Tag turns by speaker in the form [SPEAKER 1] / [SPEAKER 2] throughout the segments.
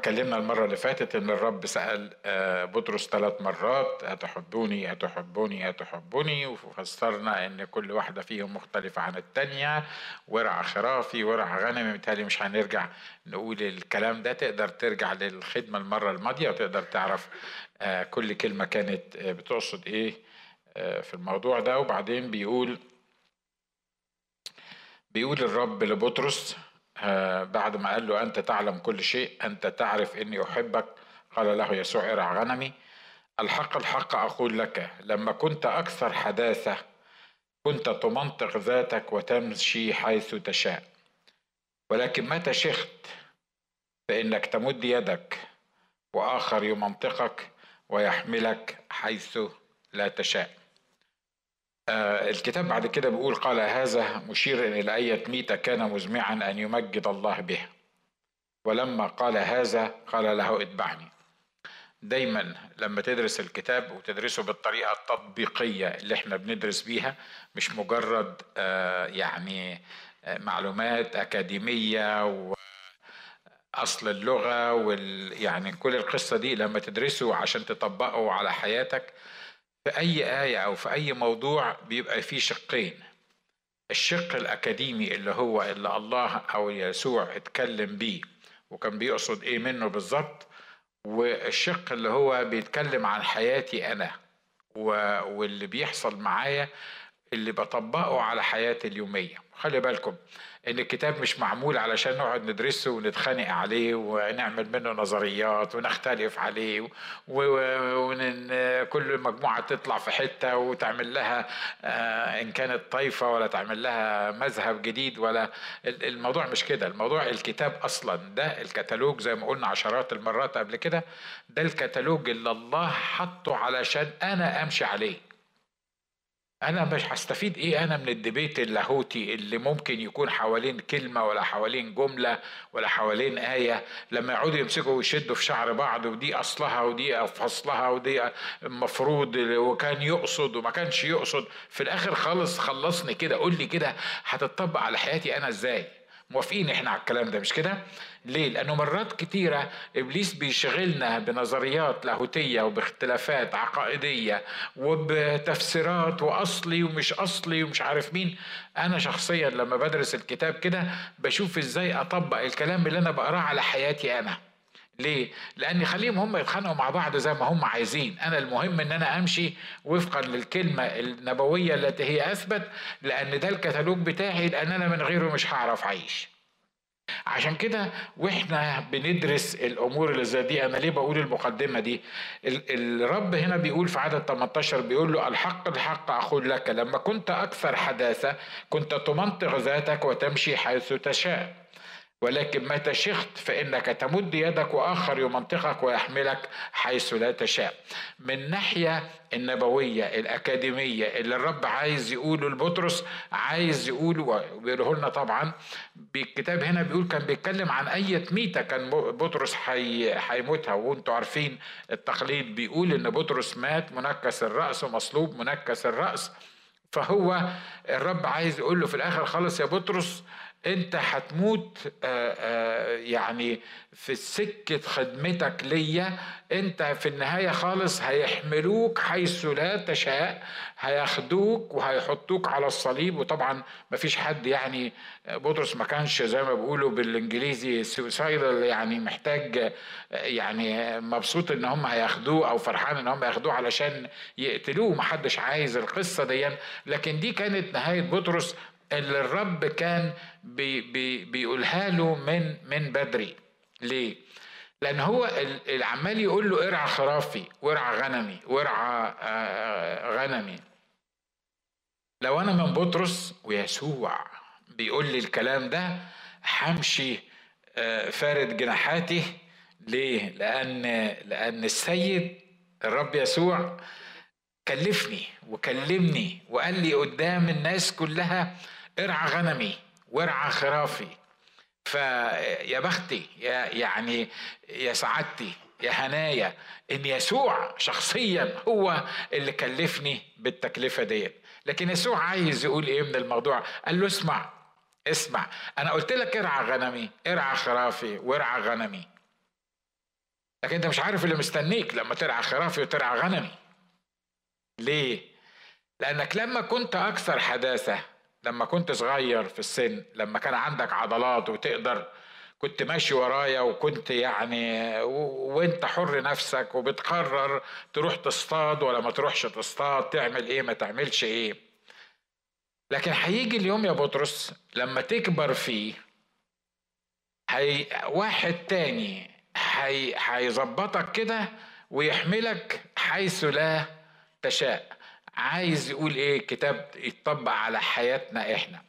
[SPEAKER 1] اتكلمنا المرة اللي فاتت إن الرب سأل آه، بطرس ثلاث مرات أتحبوني أتحبوني أتحبوني وفسرنا إن كل واحدة فيهم مختلفة عن التانية ورع خرافي ورع غنمي بالتالي مش هنرجع نقول الكلام ده تقدر ترجع للخدمة المرة الماضية وتقدر تعرف آه، كل كلمة كانت آه، بتقصد إيه في الموضوع ده وبعدين بيقول بيقول الرب لبطرس آه، بعد ما قال له أنت تعلم كل شيء أنت تعرف إني أحبك قال له يسوع ارع غنمي الحق الحق أقول لك لما كنت أكثر حداثة كنت تمنطق ذاتك وتمشي حيث تشاء ولكن متى شخت فإنك تمد يدك وآخر يمنطقك ويحملك حيث لا تشاء آه، الكتاب بعد كده بيقول قال هذا مشيرا إلى أية ميتة كان مزمعا أن يمجد الله به ولما قال هذا قال له اتبعني دايما لما تدرس الكتاب وتدرسه بالطريقة التطبيقية اللي احنا بندرس بيها مش مجرد آه، يعني آه، معلومات أكاديمية و اصل اللغه وال يعني كل القصه دي لما تدرسه عشان تطبقه على حياتك في أي آية أو في أي موضوع بيبقى فيه شقين الشق الأكاديمي اللي هو اللي الله أو يسوع اتكلم بيه وكان بيقصد إيه منه بالظبط والشق اللي هو بيتكلم عن حياتي أنا واللي بيحصل معايا اللي بطبقه على حياتي اليومية خلي بالكم ان الكتاب مش معمول علشان نقعد ندرسه ونتخانق عليه ونعمل منه نظريات ونختلف عليه وكل مجموعة تطلع في حتة وتعمل لها آه، إن كانت طائفة ولا تعمل لها مذهب جديد ولا الموضوع مش كده الموضوع الكتاب أصلا ده الكتالوج زي ما قلنا عشرات المرات قبل كده ده الكتالوج اللي الله حطه علشان أنا أمشي عليه انا مش هستفيد ايه انا من الدبيت اللاهوتي اللي ممكن يكون حوالين كلمه ولا حوالين جمله ولا حوالين ايه لما يقعدوا يمسكوا ويشدوا في شعر بعض ودي اصلها ودي فصلها ودي المفروض وكان يقصد وما كانش يقصد في الاخر خالص خلصني كده قول لي كده هتطبق على حياتي انا ازاي موافقين احنا على الكلام ده مش كده ليه لانه مرات كتيره ابليس بيشغلنا بنظريات لاهوتيه وباختلافات عقائديه وبتفسيرات واصلي ومش اصلي ومش عارف مين انا شخصيا لما بدرس الكتاب كده بشوف ازاي اطبق الكلام اللي انا بقراه على حياتي انا ليه؟ لأن خليهم هم يتخانقوا مع بعض زي ما هم عايزين، أنا المهم إن أنا أمشي وفقا للكلمة النبوية التي هي أثبت لأن ده الكتالوج بتاعي لأن أنا من غيره مش هعرف أعيش. عشان كده واحنا بندرس الامور اللي زي دي انا ليه بقول المقدمه دي الرب هنا بيقول في عدد 18 بيقول له الحق الحق اقول لك لما كنت اكثر حداثه كنت تمنطق ذاتك وتمشي حيث تشاء ولكن متى شخت فإنك تمد يدك وآخر يمنطقك ويحملك حيث لا تشاء من ناحية النبوية الأكاديمية اللي الرب عايز يقوله لبطرس عايز يقوله وبيقوله لنا طبعا بالكتاب هنا بيقول كان بيتكلم عن أية ميتة كان بطرس هيموتها وانتوا عارفين التقليد بيقول إن بطرس مات منكس الرأس ومصلوب منكس الرأس فهو الرب عايز يقول له في الآخر خالص يا بطرس انت هتموت آه، آه، يعني في سكة خدمتك ليا انت في النهاية خالص هيحملوك حيث لا تشاء هياخدوك وهيحطوك على الصليب وطبعا مفيش حد يعني بطرس ما كانش زي ما بيقولوا بالانجليزي سوسايدال يعني محتاج يعني مبسوط ان هم هياخدوه او فرحان ان هم ياخدوه علشان يقتلوه محدش عايز القصة دي لكن دي كانت نهاية بطرس اللي الرب كان بي بي بيقولها له من من بدري ليه لان هو العمال يقول له ارعى خرافي وارعى غنمي وارعى آه، غنمي لو انا من بطرس ويسوع بيقول لي الكلام ده همشي آه، فارد جناحاتي ليه لان لان السيد الرب يسوع كلفني وكلمني وقال لي قدام الناس كلها ارعى غنمي وارعى خرافي فيا بختي يا يعني يا سعادتي يا هنايا ان يسوع شخصيا هو اللي كلفني بالتكلفه ديت لكن يسوع عايز يقول ايه من الموضوع قال له اسمع اسمع انا قلت لك ارعى غنمي ارعى خرافي وارعى غنمي لكن انت مش عارف اللي مستنيك لما ترعى خرافي وترعى غنمي ليه لانك لما كنت اكثر حداثه لما كنت صغير في السن لما كان عندك عضلات وتقدر كنت ماشي ورايا وكنت يعني وانت حر نفسك وبتقرر تروح تصطاد ولا ما تروحش تصطاد تعمل ايه ما تعملش ايه لكن هيجي اليوم يا بطرس لما تكبر فيه هي واحد تاني هي هيظبطك كده ويحملك حيث لا تشاء عايز يقول ايه الكتاب يتطبق على حياتنا احنا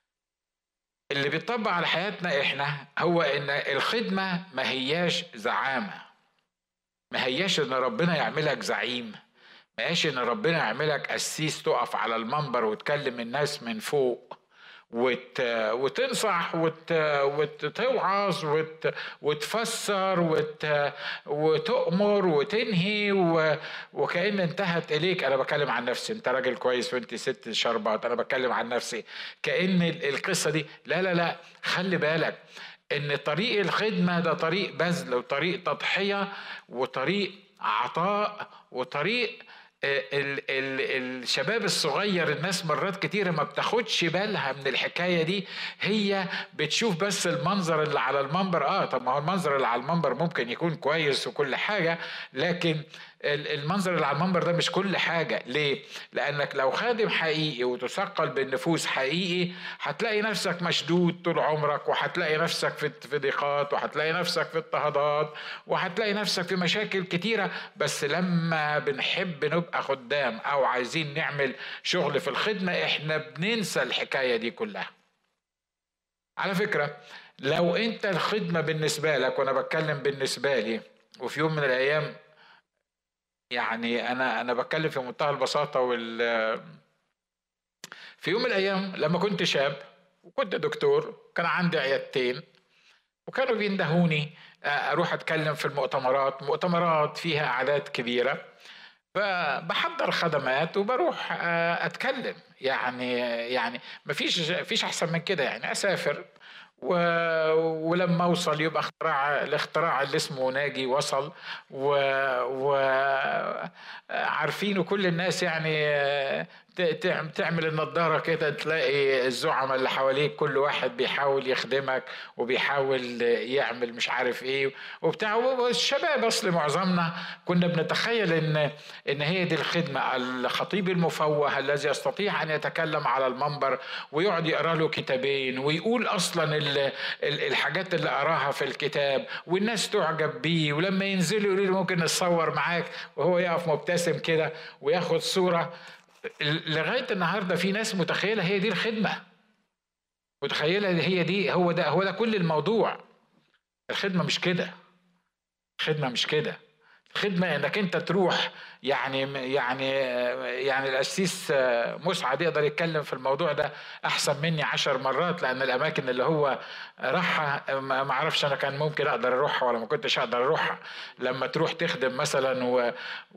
[SPEAKER 1] اللي بيطبق على حياتنا احنا هو ان الخدمة ما هياش زعامة ما هياش ان ربنا يعملك زعيم ما هياش ان ربنا يعملك قسيس تقف على المنبر وتكلم الناس من فوق وت... وتنصح وت... وتوعظ وت... وتفسر وت... وتؤمر وتنهي و... وكأن انتهت إليك أنا بتكلم عن نفسي أنت راجل كويس وأنت ست شربات أنا بتكلم عن نفسي كأن القصة دي لا لا لا خلي بالك ان طريق الخدمه ده طريق بذل وطريق تضحيه وطريق عطاء وطريق ال ال الشباب الصغير الناس مرات كتيرة ما بتاخدش بالها من الحكاية دي هي بتشوف بس المنظر اللي على المنبر اه طب ما هو المنظر اللي على المنبر ممكن يكون كويس وكل حاجة لكن المنظر اللي على المنبر ده مش كل حاجة ليه؟ لأنك لو خادم حقيقي وتثقل بالنفوس حقيقي هتلاقي نفسك مشدود طول عمرك وهتلاقي نفسك في ضيقات وهتلاقي نفسك في اضطهادات وهتلاقي نفسك في مشاكل كتيرة بس لما بنحب نبقى خدام أو عايزين نعمل شغل في الخدمة احنا بننسى الحكاية دي كلها على فكرة لو انت الخدمة بالنسبة لك وانا بتكلم بالنسبة لي وفي يوم من الايام يعني انا انا بتكلم في منتهى البساطه وال في يوم من الايام لما كنت شاب وكنت دكتور كان عندي عيادتين وكانوا بيندهوني آه، اروح اتكلم في المؤتمرات مؤتمرات فيها اعداد كبيره فبحضر خدمات وبروح آه، اتكلم يعني يعني ما فيش فيش احسن من كده يعني اسافر و... ولما اوصل يبقى اختراع الاختراع اللي اسمه ناجي وصل و... و... عارفين وكل الناس يعني تعمل النضاره كده تلاقي الزعماء اللي حواليك كل واحد بيحاول يخدمك وبيحاول يعمل مش عارف ايه وبتاع والشباب اصل معظمنا كنا بنتخيل ان ان هي دي الخدمه الخطيب المفوه الذي يستطيع ان يتكلم على المنبر ويقعد يقرا له كتابين ويقول اصلا الحاجات اللي قراها في الكتاب والناس تعجب بيه ولما ينزلوا يقولوا له ممكن نتصور معاك وهو يقف مبتسم كده وياخد صوره لغايه النهارده في ناس متخيله هي دي الخدمه متخيله هي دي هو ده هو ده كل الموضوع الخدمه مش كده الخدمه مش كده الخدمه انك انت تروح يعني يعني يعني القسيس مسعد يقدر يتكلم في الموضوع ده احسن مني عشر مرات لان الاماكن اللي هو راحها ما اعرفش انا كان ممكن اقدر اروحها ولا ما كنتش اقدر اروحها لما تروح تخدم مثلا و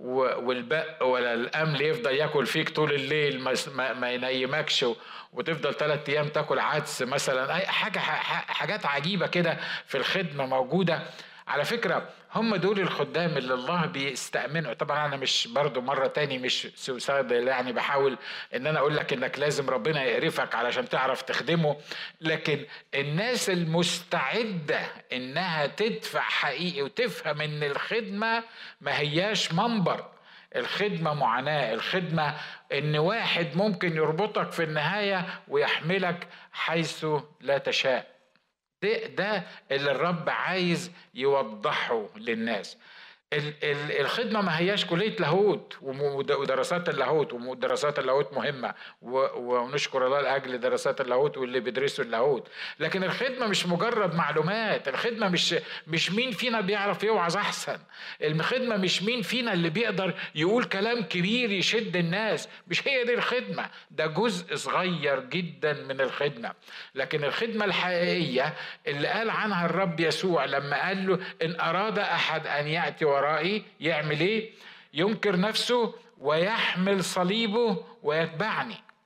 [SPEAKER 1] والبق ولا الامل يفضل ياكل فيك طول الليل ما, ما ينيمكش وتفضل ثلاث ايام تاكل عدس مثلا اي حاجه حاجات عجيبه كده في الخدمه موجوده على فكرة هم دول الخدام اللي الله بيستأمنوا طبعا أنا مش برضو مرة تاني مش سوساد يعني بحاول إن أنا أقول لك إنك لازم ربنا يقرفك علشان تعرف تخدمه لكن الناس المستعدة إنها تدفع حقيقي وتفهم إن الخدمة ما هياش منبر الخدمة معاناة الخدمة إن واحد ممكن يربطك في النهاية ويحملك حيث لا تشاء ده ده اللي الرب عايز يوضحه للناس الخدمه ما هياش كليه لاهوت ودراسات اللاهوت ودراسات اللاهوت مهمه ونشكر الله لاجل دراسات اللاهوت واللي بيدرسوا اللاهوت لكن الخدمه مش مجرد معلومات الخدمه مش مش مين فينا بيعرف يوعظ احسن الخدمه مش مين فينا اللي بيقدر يقول كلام كبير يشد الناس مش هي دي الخدمه ده جزء صغير جدا من الخدمه لكن الخدمه الحقيقيه اللي قال عنها الرب يسوع لما قال له ان اراد احد ان ياتي وراء ورائي يعمل ايه ينكر نفسه ويحمل صليبه ويتبعني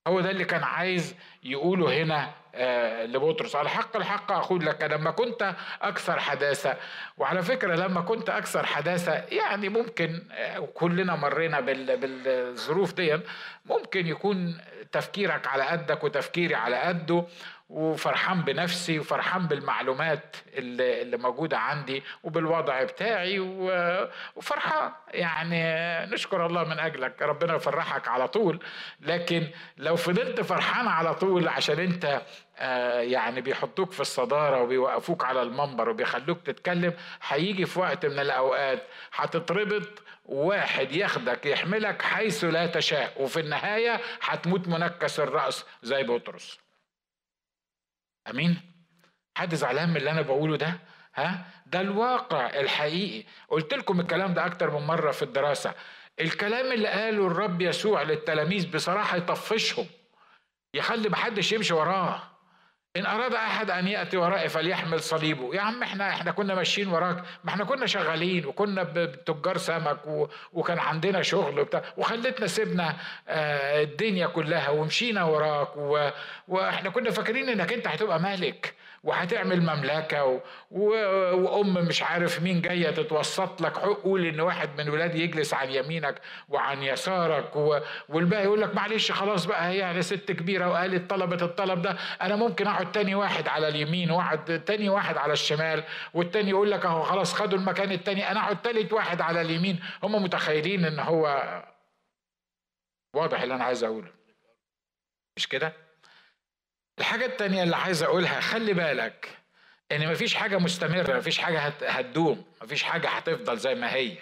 [SPEAKER 1] هو ده اللي كان عايز يقوله هنا آه لبطرس على حق الحق أقول لك لما كنت أكثر حداثة وعلى فكرة لما كنت أكثر حداثة يعني ممكن آه كلنا مرينا بالظروف دي ممكن يكون تفكيرك على قدك وتفكيري على قده وفرحان بنفسي وفرحان بالمعلومات اللي, اللي موجودة عندي وبالوضع بتاعي وفرحان يعني نشكر الله من أجلك ربنا يفرحك على طول لكن لو فضلت فرحان على طول عشان أنت آه، يعني بيحطوك في الصدارة وبيوقفوك على المنبر وبيخلوك تتكلم هيجي في وقت من الأوقات هتتربط واحد ياخدك يحملك حيث لا تشاء وفي النهاية هتموت منكس الرأس زي بطرس امين حد زعلان من اللي انا بقوله ده ها ده الواقع الحقيقي قلت لكم الكلام ده اكتر من مره في الدراسه الكلام اللي قاله الرب يسوع للتلاميذ بصراحه يطفشهم يخلي محدش يمشي وراه ان اراد احد ان ياتي ورائي فليحمل صليبه يا عم احنا احنا كنا ماشيين وراك ما احنا كنا شغالين وكنا بتجار سمك و... وكان عندنا شغل وبتاع وخلتنا سيبنا آه الدنيا كلها ومشينا وراك و... واحنا كنا فاكرين انك انت هتبقى مالك وهتعمل مملكة و... و... وأم مش عارف مين جاية تتوسط لك قول إن واحد من ولادي يجلس عن يمينك وعن يسارك و... والباقي يقول لك معلش خلاص بقى هي يعني ست كبيرة وقالت طلبت الطلب ده أنا ممكن أقعد تاني واحد على اليمين وأقعد تاني واحد على الشمال والتاني يقول لك أهو خلاص خدوا المكان التاني أنا أقعد تالت واحد على اليمين هم متخيلين إن هو واضح اللي أنا عايز أقوله مش كده؟ الحاجة التانية اللي عايز أقولها خلي بالك إن مفيش حاجة مستمرة مفيش حاجة هتدوم مفيش حاجة هتفضل زي ما هي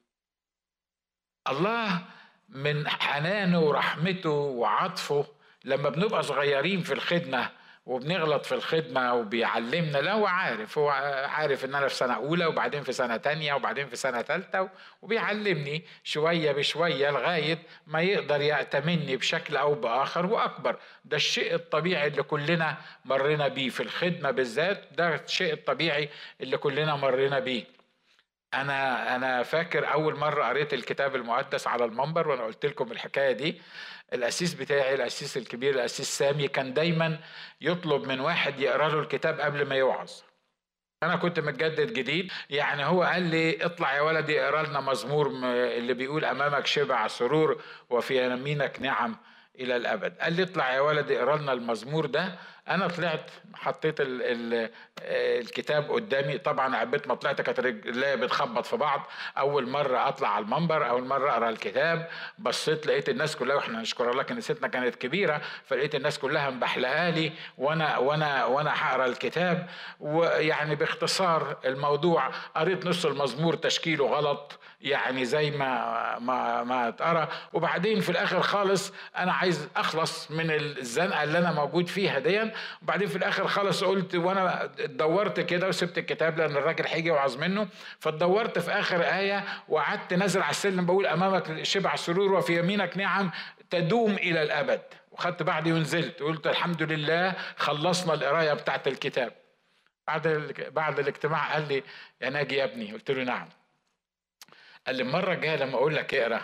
[SPEAKER 1] الله من حنانه ورحمته وعطفه لما بنبقى صغيرين في الخدمة وبنغلط في الخدمة وبيعلمنا لا هو عارف هو عارف ان انا في سنة اولى وبعدين في سنة تانية وبعدين في سنة تالتة وبيعلمني شوية بشوية لغاية ما يقدر يأتمني بشكل او باخر واكبر ده الشيء الطبيعي اللي كلنا مرينا بيه في الخدمة بالذات ده الشيء الطبيعي اللي كلنا مرينا بيه انا انا فاكر اول مره قريت الكتاب المقدس على المنبر وانا قلت لكم الحكايه دي الاسيس بتاعي الاسيس الكبير الاسيس سامي كان دايما يطلب من واحد يقرا له الكتاب قبل ما يوعظ انا كنت متجدد جديد يعني هو قال لي اطلع يا ولدي اقرا لنا مزمور اللي بيقول امامك شبع سرور وفي يمينك نعم الى الابد قال لي اطلع يا ولدي اقرا لنا المزمور ده انا طلعت حطيت ال ال الكتاب قدامي طبعا عبيت ما طلعت كانت رجلي بتخبط في بعض اول مره اطلع على المنبر اول مره اقرا الكتاب بصيت لقيت الناس كلها واحنا نشكر الله كنيستنا كانت كبيره فلقيت الناس كلها مبحلقه لي وانا وانا وانا هقرا الكتاب ويعني باختصار الموضوع قريت نص المزمور تشكيله غلط يعني زي ما ما ما اتقرا وبعدين في الاخر خالص انا عايز اخلص من الزنقه اللي انا موجود فيها دي وبعدين في الاخر خالص قلت وانا دورت كده وسبت الكتاب لان الراجل هيجي يوعظ منه فدورت في اخر ايه وقعدت نازل على السلم بقول امامك شبع سرور وفي يمينك نعم تدوم الى الابد وخدت بعدي ونزلت وقلت الحمد لله خلصنا القرايه بتاعت الكتاب بعد بعد الاجتماع قال لي يا ناجي يا ابني قلت له نعم قال لي المره الجايه لما اقول لك اقرا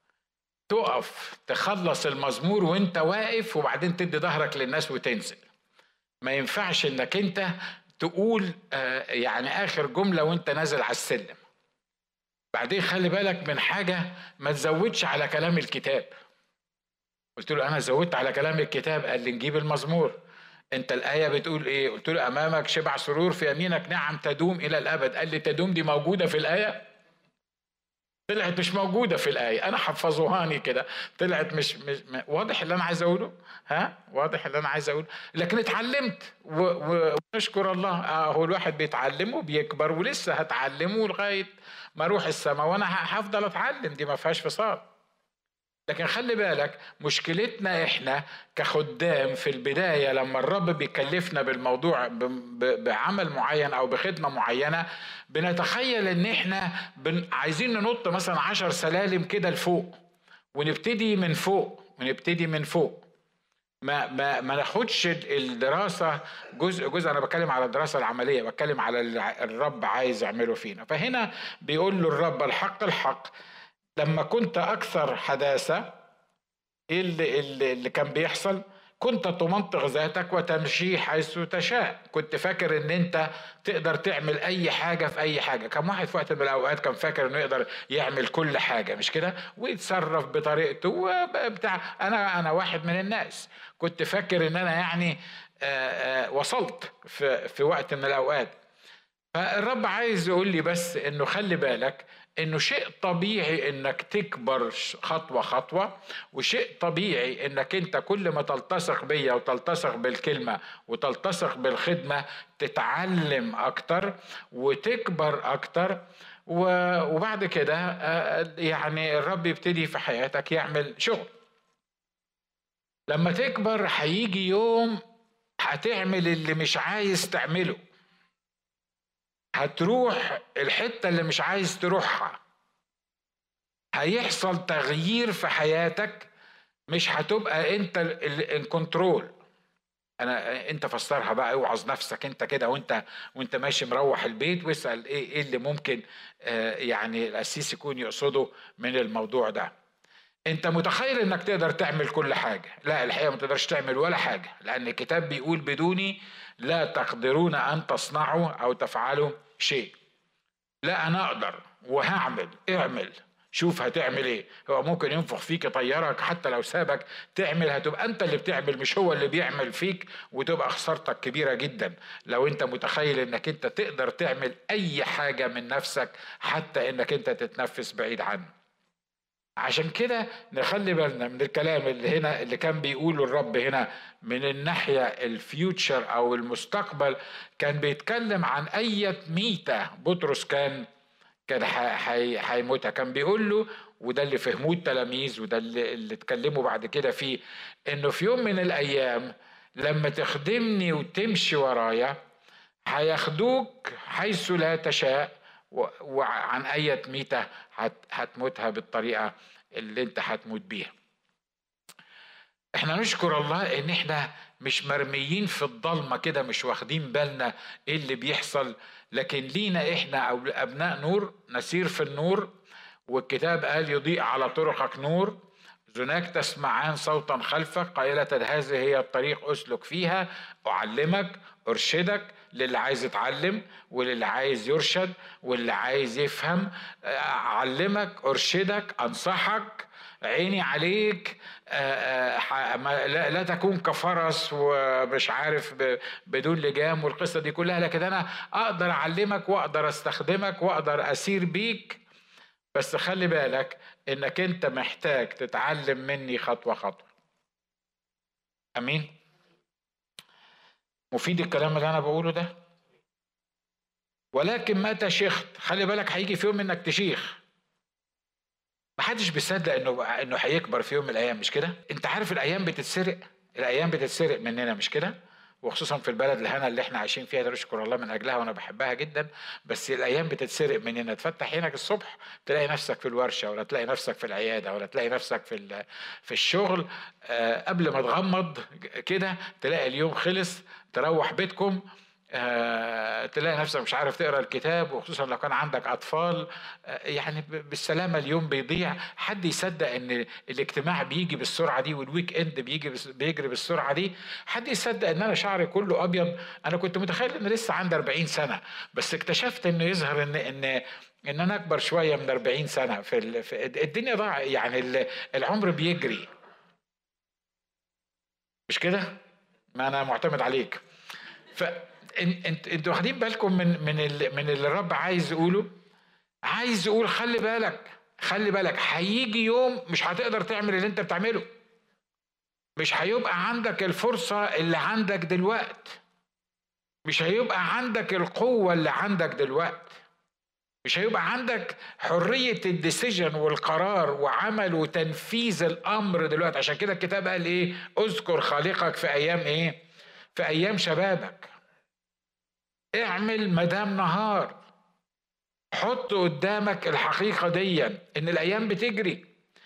[SPEAKER 1] تقف تخلص المزمور وانت واقف وبعدين تدي ظهرك للناس وتنزل ما ينفعش انك انت تقول آه، يعني اخر جمله وانت نازل على السلم بعدين خلي بالك من حاجه ما تزودش على كلام الكتاب قلت له انا زودت على كلام الكتاب قال لي نجيب المزمور انت الايه بتقول ايه قلت له امامك شبع سرور في يمينك نعم تدوم الى الابد قال لي تدوم دي موجوده في الايه طلعت مش موجوده في الايه انا حفظوهاني كده طلعت مش, مش واضح اللي انا عايز اقوله ها واضح اللي انا عايز اقوله لكن اتعلمت ونشكر الله آه هو الواحد بيتعلم وبيكبر ولسه هتعلمه لغايه ما اروح السماء وانا هفضل اتعلم دي ما فيهاش فصال لكن خلي بالك مشكلتنا احنا كخدام في البداية لما الرب بيكلفنا بالموضوع بعمل معين او بخدمة معينة بنتخيل ان احنا عايزين ننط مثلا عشر سلالم كده لفوق ونبتدي من فوق ونبتدي من فوق ما ما ما ناخدش الدراسه جزء جزء انا بتكلم على الدراسه العمليه بتكلم على الرب عايز يعمله فينا فهنا بيقول له الرب الحق الحق لما كنت أكثر حداثة ايه اللي, اللي, اللي كان بيحصل كنت تمنطق ذاتك وتمشي حيث تشاء كنت فاكر ان انت تقدر تعمل اي حاجه في اي حاجه كم واحد في وقت من الاوقات كان فاكر انه يقدر يعمل كل حاجه مش كده ويتصرف بطريقته وبتاع انا انا واحد من الناس كنت فاكر ان انا يعني آآ آآ وصلت في في وقت من الاوقات فالرب عايز يقول لي بس انه خلي بالك انه شيء طبيعي انك تكبر خطوه خطوه وشيء طبيعي انك انت كل ما تلتصق بيا وتلتصق بالكلمه وتلتصق بالخدمه تتعلم اكتر وتكبر اكتر وبعد كده يعني الرب يبتدي في حياتك يعمل شغل لما تكبر هيجي يوم هتعمل اللي مش عايز تعمله هتروح الحتة اللي مش عايز تروحها هيحصل تغيير في حياتك مش هتبقى انت الكنترول انا انت فسرها بقى اوعظ نفسك انت كده وانت وانت ماشي مروح البيت واسال ايه ايه اللي ممكن آه يعني القسيس يكون يقصده من الموضوع ده انت متخيل انك تقدر تعمل كل حاجه لا الحقيقه ما تقدرش تعمل ولا حاجه لان الكتاب بيقول بدوني لا تقدرون ان تصنعوا او تفعلوا شيء لا انا اقدر وهعمل اعمل شوف هتعمل ايه هو ممكن ينفخ فيك يطيرك حتى لو سابك تعمل هتبقى انت اللي بتعمل مش هو اللي بيعمل فيك وتبقى خسارتك كبيره جدا لو انت متخيل انك انت تقدر تعمل اي حاجه من نفسك حتى انك انت تتنفس بعيد عنه عشان كده نخلي بالنا من الكلام اللي هنا اللي كان بيقوله الرب هنا من الناحية الفيوتشر أو المستقبل كان بيتكلم عن أية ميتة بطرس كان كان هيموتها كان بيقول له وده اللي فهموه التلاميذ وده اللي, اللي اتكلموا بعد كده فيه انه في يوم من الايام لما تخدمني وتمشي ورايا هياخدوك حيث لا تشاء وعن أية ميتة هتموتها بالطريقة اللي انت هتموت بيها احنا نشكر الله ان احنا مش مرميين في الضلمه كده مش واخدين بالنا ايه اللي بيحصل لكن لينا احنا او ابناء نور نسير في النور والكتاب قال يضيء على طرقك نور هناك تسمعان صوتا خلفك قائلة هذه هي الطريق أسلك فيها أعلمك أرشدك للي عايز يتعلم وللي عايز يرشد واللي عايز يفهم أعلمك أرشدك أنصحك عيني عليك لا تكون كفرس ومش عارف بدون لجام والقصة دي كلها لكن أنا أقدر أعلمك وأقدر أستخدمك وأقدر أسير بيك بس خلي بالك انك انت محتاج تتعلم مني خطوه خطوه امين مفيد الكلام اللي انا بقوله ده ولكن متى شيخت خلي بالك هيجي في يوم انك تشيخ محدش بيصدق انه انه هيكبر في يوم من الايام مش كده انت عارف الايام بتتسرق الايام بتتسرق مننا مش كده وخصوصا في البلد الهنا اللي احنا عايشين فيها ده نشكر الله من اجلها وانا بحبها جدا بس الايام بتتسرق مننا تفتح عينك الصبح تلاقي نفسك في الورشه ولا تلاقي نفسك في العياده ولا تلاقي نفسك في في الشغل آه قبل ما تغمض كده تلاقي اليوم خلص تروح بيتكم آه، تلاقي نفسك مش عارف تقرا الكتاب وخصوصا لو كان عندك اطفال آه، يعني بالسلامه اليوم بيضيع حد يصدق ان الاجتماع بيجي بالسرعه دي والويك اند بيجي بيجري بالسرعه دي حد يصدق ان انا شعري كله ابيض انا كنت متخيل ان لسه عندي 40 سنه بس اكتشفت انه يظهر ان ان ان انا اكبر شويه من 40 سنه في, في الدنيا ضاع يعني العمر بيجري مش كده ما انا معتمد عليك ف انت انتوا واخدين بالكم من من اللي من اللي الرب عايز يقوله عايز يقول خلي بالك خلي بالك هيجي يوم مش هتقدر تعمل اللي انت بتعمله مش هيبقى عندك الفرصة اللي عندك دلوقت مش هيبقى عندك القوة اللي عندك دلوقت مش هيبقى عندك حرية الديسيجن والقرار وعمل وتنفيذ الأمر دلوقتي عشان كده الكتاب قال إيه اذكر خالقك في أيام إيه في أيام شبابك اعمل مدام نهار حط قدامك الحقيقة دي ان الايام بتجري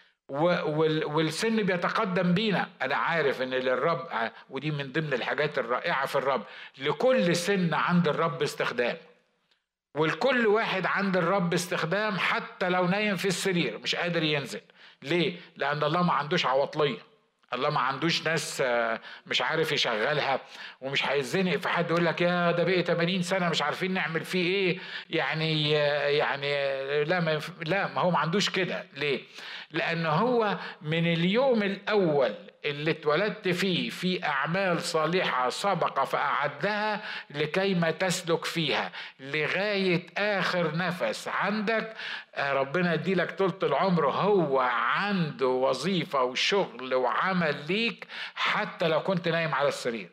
[SPEAKER 1] والسن بيتقدم بينا انا عارف ان للرب ودي من ضمن الحاجات الرائعة في الرب لكل سن عند الرب استخدام والكل واحد عند الرب استخدام حتى لو نايم في السرير مش قادر ينزل ليه لان الله ما عندوش عواطليه الله ما عندوش ناس آه، مش عارف يشغلها ومش هيزنق في حد يقول لك يا ده بقي 80 سنه مش عارفين نعمل فيه ايه يعني آه، يعني آه، لا ما لا ما هو ما عندوش كده ليه؟ لان هو من اليوم الاول اللي اتولدت فيه في أعمال صالحة سبق فأعدها لكي ما تسلك فيها لغاية آخر نفس عندك آه، ربنا يديلك طولة العمر هو عنده وظيفة وشغل وعمل ليك حتى لو كنت نايم على السرير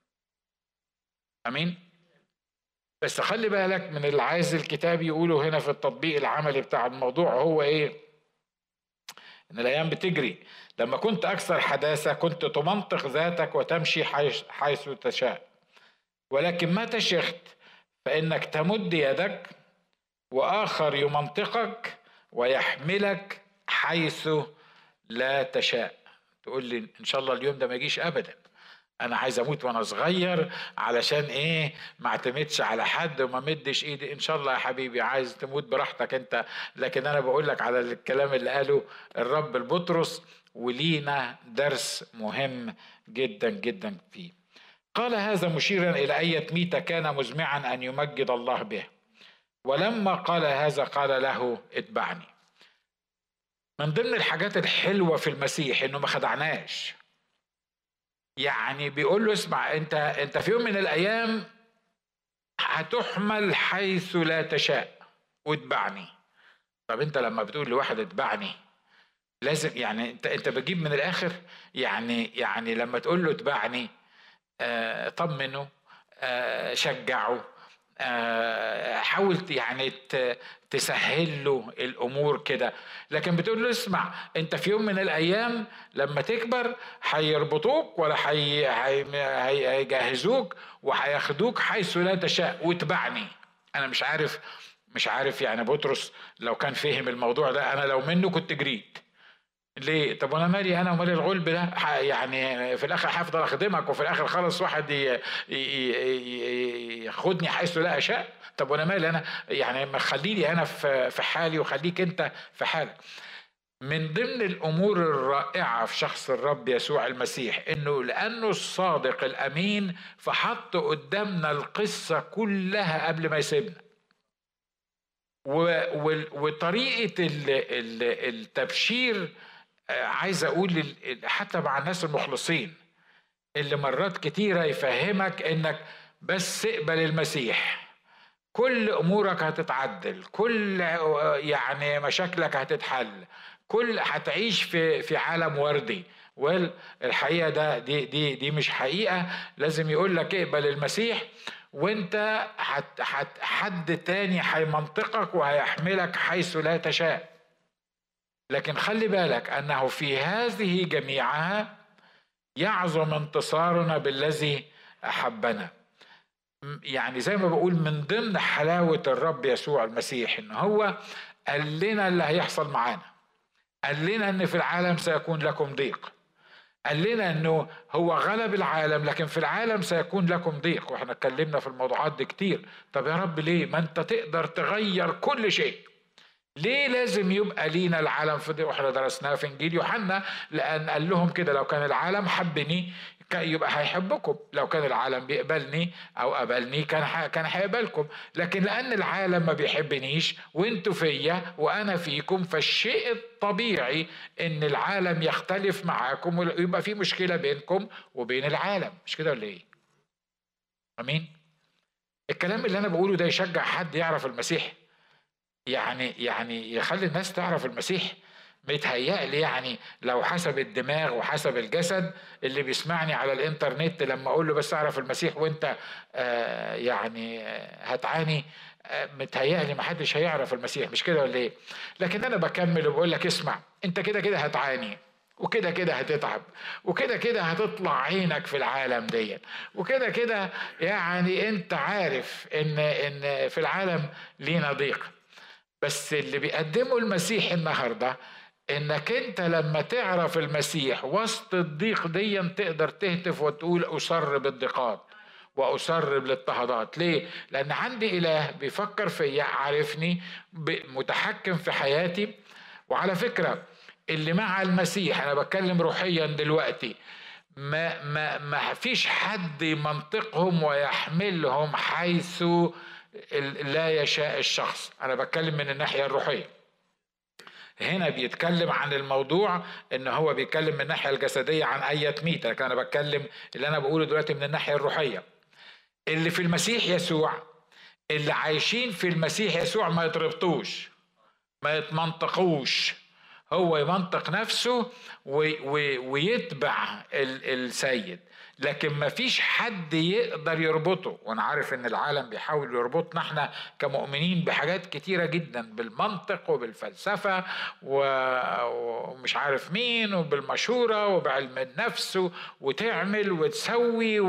[SPEAKER 1] أمين بس خلي بالك من اللي عايز الكتاب يقوله هنا في التطبيق العملي بتاع الموضوع هو ايه ان الايام بتجري لما كنت أكثر حداثة كنت تمنطق ذاتك وتمشي حيث تشاء ولكن ما تشخت فإنك تمد يدك وآخر يمنطقك ويحملك حيث لا تشاء تقول لي إن شاء الله اليوم ده ما يجيش أبدا انا عايز اموت وانا صغير علشان ايه ما اعتمدش على حد وما مدش ايدي ان شاء الله يا حبيبي عايز تموت براحتك انت لكن انا بقول لك على الكلام اللي قاله الرب البطرس ولينا درس مهم جدا جدا فيه قال هذا مشيرا إلى أية ميتة كان مزمعا أن يمجد الله به ولما قال هذا قال له اتبعني من ضمن الحاجات الحلوة في المسيح انه ما خدعناش يعني بيقول له اسمع انت انت في يوم من الايام هتحمل حيث لا تشاء واتبعني طب انت لما بتقول لواحد اتبعني لازم يعني انت انت بتجيب من الاخر يعني يعني لما تقول له اتبعني آه طمنه آه شجعه آه حاول يعني تسهل له الامور كده لكن بتقول له اسمع انت في يوم من الايام لما تكبر هيربطوك ولا هيجهزوك وهياخدوك حيث لا تشاء واتبعني انا مش عارف مش عارف يعني بطرس لو كان فهم الموضوع ده انا لو منه كنت جريت ليه؟ طب وانا مالي انا ومالي الغلب ده يعني في الاخر هفضل اخدمك وفي الاخر خالص واحد ياخدني حيث لا اشاء طب وانا مالي انا يعني ما خليني انا في حالي وخليك انت في حالك من ضمن الامور الرائعه في شخص الرب يسوع المسيح انه لانه الصادق الامين فحط قدامنا القصه كلها قبل ما يسيبنا وطريقه التبشير عايز اقول حتى مع الناس المخلصين اللي مرات كتيره يفهمك انك بس اقبل المسيح كل امورك هتتعدل كل يعني مشاكلك هتتحل كل هتعيش في في عالم وردي والحقيقه ده دي دي دي مش حقيقه لازم يقول لك اقبل المسيح وانت حت حت حد تاني هيمنطقك وهيحملك حيث لا تشاء لكن خلي بالك انه في هذه جميعها يعظم انتصارنا بالذي احبنا يعني زي ما بقول من ضمن حلاوه الرب يسوع المسيح ان هو قال لنا اللي هيحصل معانا قال لنا ان في العالم سيكون لكم ضيق قال لنا انه هو غلب العالم لكن في العالم سيكون لكم ضيق واحنا اتكلمنا في الموضوعات دي كتير طب يا رب ليه ما انت تقدر تغير كل شيء ليه لازم يبقى لينا العالم في واحنا درسناها في انجيل يوحنا لان قال لهم كده لو كان العالم حبني يبقى هيحبكم لو كان العالم بيقبلني او قبلني كان كان هيقبلكم لكن لان العالم ما بيحبنيش وانتوا فيا وانا فيكم فالشيء الطبيعي ان العالم يختلف معاكم ويبقى في مشكله بينكم وبين العالم مش كده ولا ايه امين الكلام اللي انا بقوله ده يشجع حد يعرف المسيح يعني يعني يخلي الناس تعرف المسيح متهيألي يعني لو حسب الدماغ وحسب الجسد اللي بيسمعني على الانترنت لما اقول له بس اعرف المسيح وانت آه يعني هتعاني آه متهيألي ما حدش هيعرف المسيح مش كده ولا ايه لكن انا بكمل وبقول لك اسمع انت كده كده هتعاني وكده كده هتتعب وكده كده هتطلع عينك في العالم دي وكده كده يعني انت عارف ان ان في العالم لينا ضيق بس اللي بيقدمه المسيح النهارده انك انت لما تعرف المسيح وسط الضيق دي تقدر تهتف وتقول اسر بالضيقات واسر بالاضطهادات ليه لان عندي اله بيفكر فيا عارفني متحكم في حياتي وعلى فكره اللي مع المسيح انا بتكلم روحيا دلوقتي ما ما ما فيش حد منطقهم ويحملهم حيث لا يشاء الشخص انا بتكلم من الناحيه الروحيه هنا بيتكلم عن الموضوع ان هو بيتكلم من الناحيه الجسديه عن اية ميتة لكن انا بتكلم اللي انا بقوله دلوقتي من الناحيه الروحيه اللي في المسيح يسوع اللي عايشين في المسيح يسوع ما يتربطوش ما يتمنطقوش هو يمنطق نفسه ويتبع السيد لكن ما فيش حد يقدر يربطه وانا عارف ان العالم بيحاول يربطنا احنا كمؤمنين بحاجات كتيره جدا بالمنطق وبالفلسفه ومش عارف مين وبالمشوره وبعلم النفس وتعمل وتسوي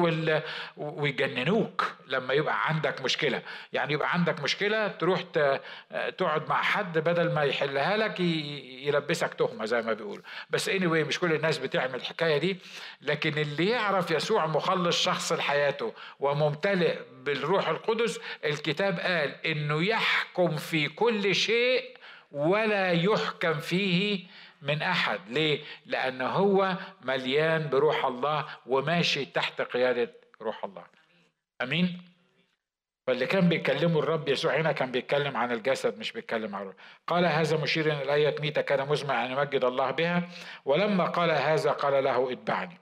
[SPEAKER 1] ويجننوك لما يبقى عندك مشكله يعني يبقى عندك مشكله تروح تقعد مع حد بدل ما يحلها لك يلبسك تهمه زي ما بيقولوا بس anyway مش كل الناس بتعمل الحكايه دي لكن اللي يعرف يسوع مخلص شخص لحياته وممتلئ بالروح القدس الكتاب قال انه يحكم في كل شيء ولا يحكم فيه من احد ليه لان هو مليان بروح الله وماشي تحت قياده روح الله امين فاللي كان بيكلمه الرب يسوع هنا كان بيتكلم عن الجسد مش بيتكلم عن الروح قال هذا مشيرا الى ايه ميتة كان مزمع ان يمجد الله بها ولما قال هذا قال له اتبعني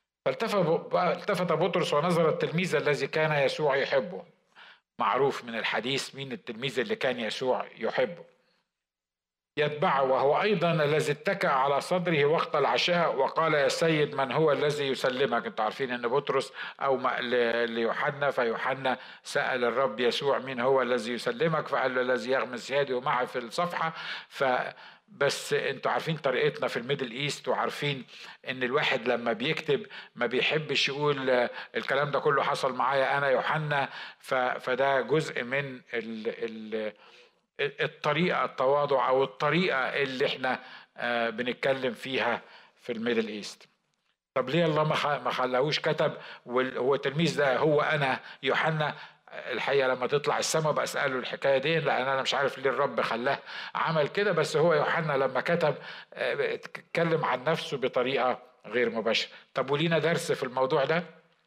[SPEAKER 1] فالتفت بطرس ونظر التلميذ الذي كان يسوع يحبه معروف من الحديث مين التلميذ اللي كان يسوع يحبه يتبعه وهو أيضا الذي اتكأ على صدره وقت العشاء وقال يا سيد من هو الذي يسلمك انتوا عارفين ان بطرس أو ليوحنا فيوحنا سأل الرب يسوع مين هو الذي يسلمك فقال له الذي يغمس يدي معي في الصفحة ف بس انتوا عارفين طريقتنا في الميدل ايست وعارفين ان الواحد لما بيكتب ما بيحبش يقول الكلام ده كله حصل معايا انا يوحنا فده جزء من ال الطريقه التواضع او الطريقه اللي احنا آه، بنتكلم فيها في الميدل ايست طب ليه الله ما خلاهوش كتب وهو التلميذ ده هو انا يوحنا الحقيقه لما تطلع السماء بساله الحكايه دي لان انا مش عارف ليه الرب خلاه عمل كده بس هو يوحنا لما كتب آه، اتكلم عن نفسه بطريقه غير مباشره طب ولينا درس في الموضوع ده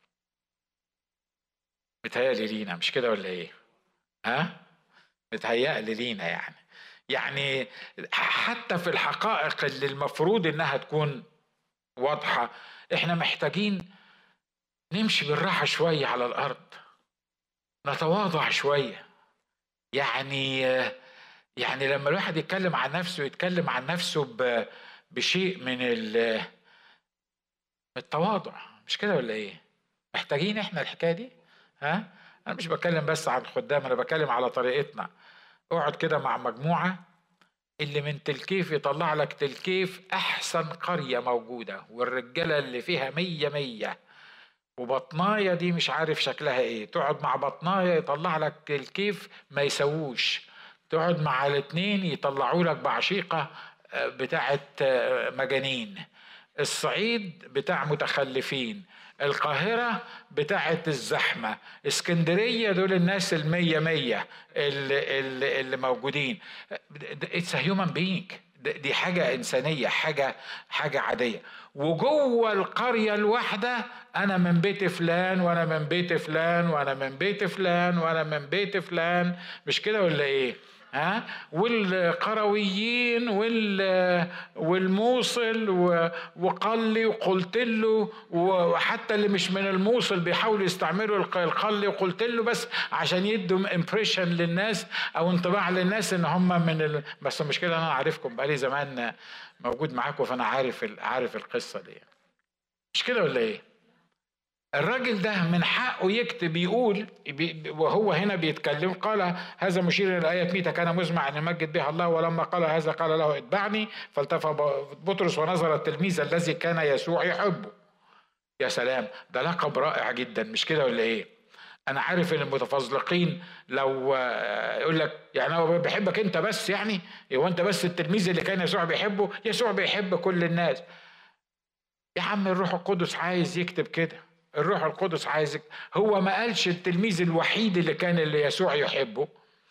[SPEAKER 1] متهيألي لينا مش كده ولا ايه ها متهيألي لينا يعني يعني حتى في الحقائق اللي المفروض انها تكون واضحه احنا محتاجين نمشي بالراحه شويه على الارض نتواضع شويه يعني يعني لما الواحد يتكلم عن نفسه يتكلم عن نفسه بشيء من التواضع مش كده ولا ايه محتاجين احنا الحكايه دي ها انا مش بتكلم بس عن الخدام انا بتكلم على طريقتنا اقعد كده مع مجموعه اللي من تلكيف يطلع لك تلكيف احسن قريه موجوده والرجاله اللي فيها مية مية وبطنايه دي مش عارف شكلها ايه تقعد مع بطنايه يطلع لك الكيف ما يسووش تقعد مع الاتنين يطلعوا لك بعشيقه آه، بتاعه آه، مجانين الصعيد بتاع متخلفين القاهرة بتاعت الزحمة اسكندرية دول الناس المية مية اللي, اللي, اللي موجودين it's a human being دي حاجة إنسانية حاجة حاجة عادية وجوه القرية الواحدة أنا من بيت فلان وأنا من بيت فلان وأنا من بيت فلان وأنا من بيت فلان مش كده ولا إيه؟ ها والقرويين وال والموصل وقلي وقلت له وحتى اللي مش من الموصل بيحاولوا يستعملوا القلي وقلت له بس عشان يدوا امبريشن للناس او انطباع للناس ان هم من ال... بس المشكله انا عارفكم بقالي زمان موجود معاكم فانا عارف عارف القصه دي مش كده ولا ايه؟ الراجل ده من حقه يكتب يقول وهو هنا بيتكلم قال هذا مشير الى الايه ميته كان مزمع ان يمجد بها الله ولما قال هذا قال له اتبعني فالتفى بطرس ونظر التلميذ الذي كان يسوع يحبه يا سلام ده لقب رائع جدا مش كده ولا ايه انا عارف ان المتفزلقين لو يقول لك يعني هو بيحبك انت بس يعني هو انت بس التلميذ اللي كان يسوع بيحبه يسوع بيحب كل الناس يا عم الروح القدس عايز يكتب كده الروح القدس عايزك هو ما قالش التلميذ الوحيد اللي كان اللي يسوع يحبه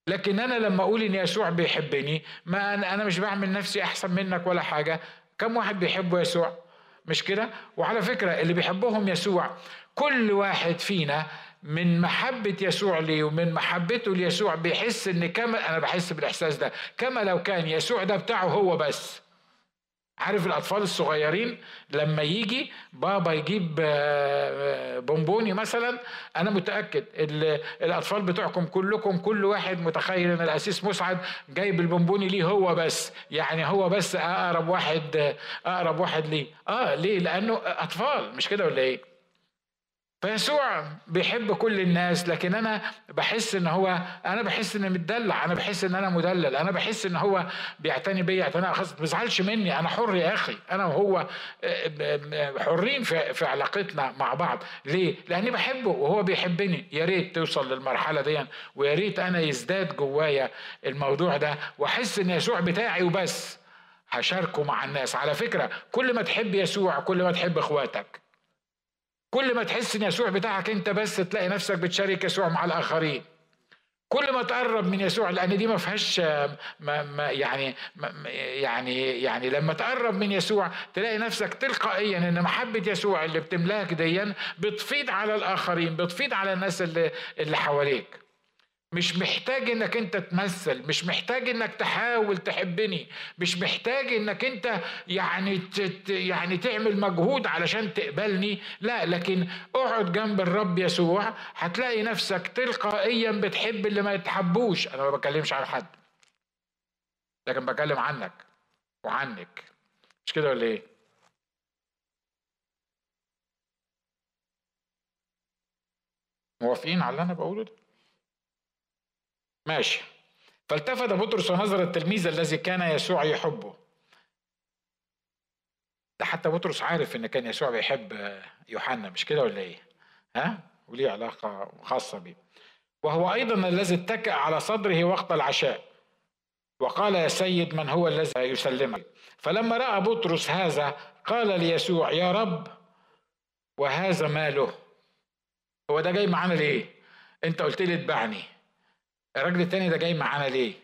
[SPEAKER 1] لكن انا لما اقول ان يسوع بيحبني ما انا مش بعمل نفسي احسن منك ولا حاجه كم واحد بيحب يسوع مش كده وعلى فكره اللي بيحبهم يسوع كل واحد فينا من محبة يسوع لي ومن محبته ليسوع بيحس ان كما انا بحس بالاحساس ده كما لو كان يسوع ده بتاعه هو بس عارف الاطفال الصغيرين لما يجي بابا يجيب آه، بونبوني مثلا انا متاكد الاطفال بتوعكم كلكم كل واحد متخيل ان الاسيس مسعد جايب البونبوني ليه هو بس يعني هو بس اقرب واحد اقرب واحد ليه اه ليه لانه اطفال مش كده ولا ايه فيسوع بيحب كل الناس لكن انا بحس ان هو انا بحس اني متدلع انا بحس ان انا مدلل انا بحس ان هو بيعتني بيا اعتناء خاص ما تزعلش مني انا حر يا اخي انا وهو آه، حرين في, في علاقتنا مع بعض ليه لاني بحبه وهو بيحبني يا ريت توصل للمرحله دي ويا ريت انا يزداد جوايا الموضوع ده واحس ان يسوع بتاعي وبس هشاركه مع الناس على فكره كل ما تحب يسوع كل ما تحب اخواتك كل ما تحس ان يسوع بتاعك انت بس تلاقي نفسك بتشارك يسوع مع الاخرين كل ما تقرب من يسوع لان دي ما فيهاش ما ما يعني ما يعني يعني لما تقرب من يسوع تلاقي نفسك تلقائيا ان محبه يسوع اللي بتملاك ديا بتفيض على الاخرين بتفيض على الناس اللي اللي حواليك مش محتاج انك انت تمثل مش محتاج انك تحاول تحبني مش محتاج انك انت يعني يعني تعمل مجهود علشان تقبلني لا لكن اقعد جنب الرب يسوع هتلاقي نفسك تلقائيا بتحب اللي ما يتحبوش انا ما بكلمش على حد لكن بكلم عنك وعنك مش كده ولا ايه موافقين على اللي انا بقوله ده ماشي فالتفت بطرس ونظر التلميذ الذي كان يسوع يحبه ده حتى بطرس عارف ان كان يسوع بيحب يوحنا مش كده ولا ايه ها وليه علاقه خاصه بيه وهو ايضا الذي اتكأ على صدره وقت العشاء وقال يا سيد من هو الذي يسلمك فلما راى بطرس هذا قال ليسوع يا رب وهذا ماله هو ده جاي معانا ليه انت قلت لي اتبعني الراجل التاني ده جاي معانا ليه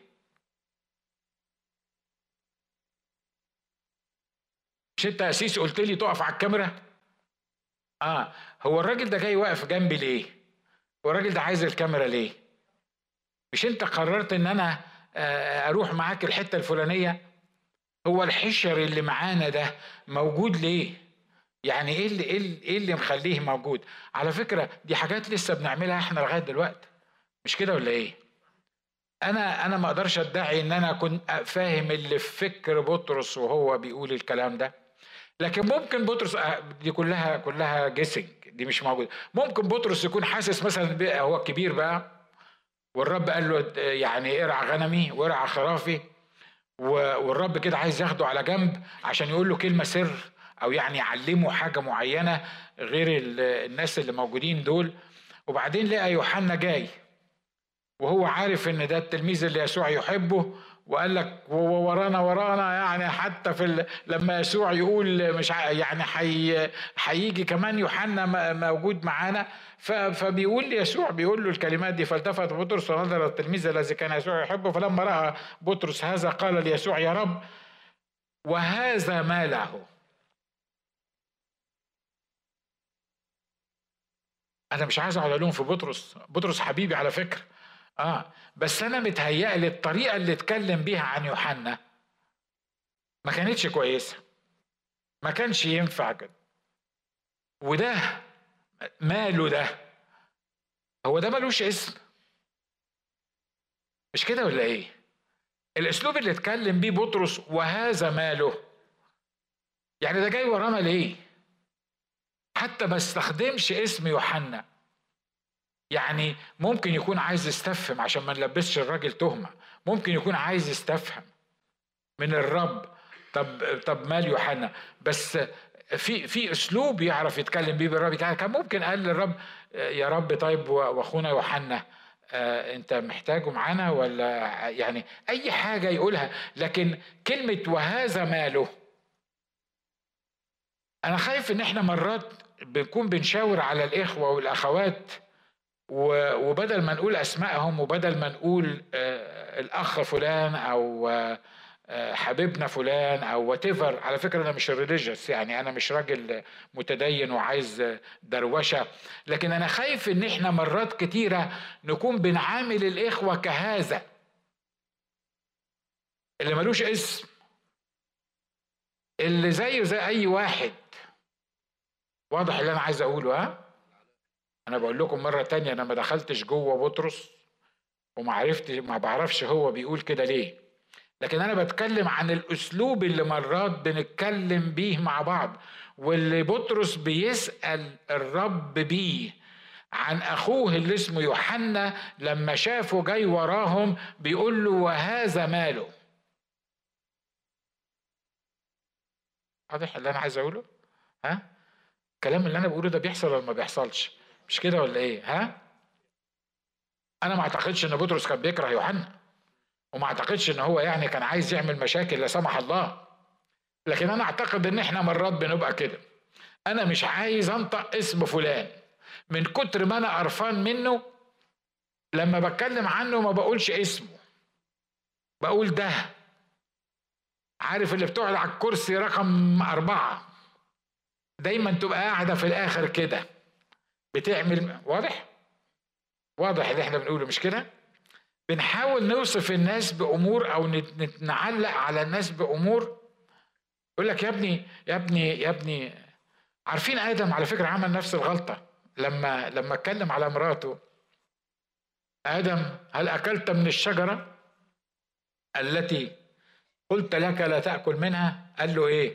[SPEAKER 1] مش انت اسيس قلت لي تقف على الكاميرا اه هو الراجل ده جاي واقف جنبي ليه هو الراجل ده عايز الكاميرا ليه مش انت قررت ان انا آه، اروح معاك الحته الفلانيه هو الحشر اللي معانا ده موجود ليه يعني ايه اللي ايه اللي مخليه موجود على فكره دي حاجات لسه بنعملها احنا لغايه دلوقتي مش كده ولا ايه انا انا ما اقدرش ادعي ان انا كنت فاهم اللي في فكر بطرس وهو بيقول الكلام ده لكن ممكن بطرس آه، دي كلها كلها جيسنج دي مش موجوده ممكن بطرس يكون حاسس مثلا هو الكبير بقى والرب قال له يعني ارعى غنمي وارعى خرافي والرب كده عايز ياخده على جنب عشان يقول له كلمه سر او يعني يعلمه حاجه معينه غير الناس اللي موجودين دول وبعدين لقى يوحنا جاي وهو عارف ان ده التلميذ اللي يسوع يحبه وقال لك ورانا ورانا يعني حتى في لما يسوع يقول مش يعني حي هيجي كمان يوحنا موجود معانا فبيقول ليسوع بيقول له الكلمات دي فالتفت بطرس ونظر التلميذ الذي كان يسوع يحبه فلما راى بطرس هذا قال ليسوع يا رب وهذا ما له انا مش عايز اقعد الوم في بطرس بطرس حبيبي على فكره اه بس انا متهيألي الطريقه اللي اتكلم بيها عن يوحنا ما كانتش كويسه ما كانش ينفع كده وده ماله ده هو ده ملوش اسم مش كده ولا ايه الاسلوب اللي اتكلم بيه بطرس وهذا ماله يعني ده جاي ورانا ليه حتى ما استخدمش اسم يوحنا يعني ممكن يكون عايز يستفهم عشان ما نلبسش الراجل تهمه ممكن يكون عايز يستفهم من الرب طب طب مال يوحنا بس في في اسلوب يعرف يتكلم بيه بالرب كان ممكن قال للرب يا رب طيب واخونا يوحنا آه انت محتاجه معانا ولا يعني اي حاجه يقولها لكن كلمه وهذا ماله انا خايف ان احنا مرات بنكون بنشاور على الاخوه والاخوات وبدل ما نقول اسمائهم وبدل ما نقول آه، الاخ فلان او آه، حبيبنا فلان او وات على فكره انا مش ريليجيوس يعني انا مش راجل متدين وعايز دروشه لكن انا خايف ان احنا مرات كتيره نكون بنعامل الاخوه كهذا اللي ملوش اسم اللي زيه زي اي واحد واضح اللي انا عايز اقوله ها انا بقول لكم مره تانية انا ما دخلتش جوه بطرس وما عرفت ما بعرفش هو بيقول كده ليه لكن انا بتكلم عن الاسلوب اللي مرات بنتكلم بيه مع بعض واللي بطرس بيسال الرب بيه عن اخوه اللي اسمه يوحنا لما شافه جاي وراهم بيقول له وهذا ماله واضح اللي انا عايز اقوله ها الكلام اللي انا بقوله ده بيحصل ولا ما بيحصلش مش كده ولا ايه ها انا ما اعتقدش ان بطرس كان بيكره يوحنا وما اعتقدش ان هو يعني كان عايز يعمل مشاكل لا سمح الله لكن انا اعتقد ان احنا مرات بنبقى كده انا مش عايز انطق اسم فلان من كتر ما انا قرفان منه لما بتكلم عنه ما بقولش اسمه بقول ده عارف اللي بتقعد على الكرسي رقم أربعة دايما تبقى قاعدة في الآخر كده بتعمل واضح؟ واضح اللي احنا بنقوله مش كده؟ بنحاول نوصف الناس بامور او نعلق على الناس بامور يقول لك يا ابني يا ابني يا ابني عارفين ادم على فكره عمل نفس الغلطه لما لما اتكلم على مراته ادم هل اكلت من الشجره التي قلت لك لا تاكل منها قال له ايه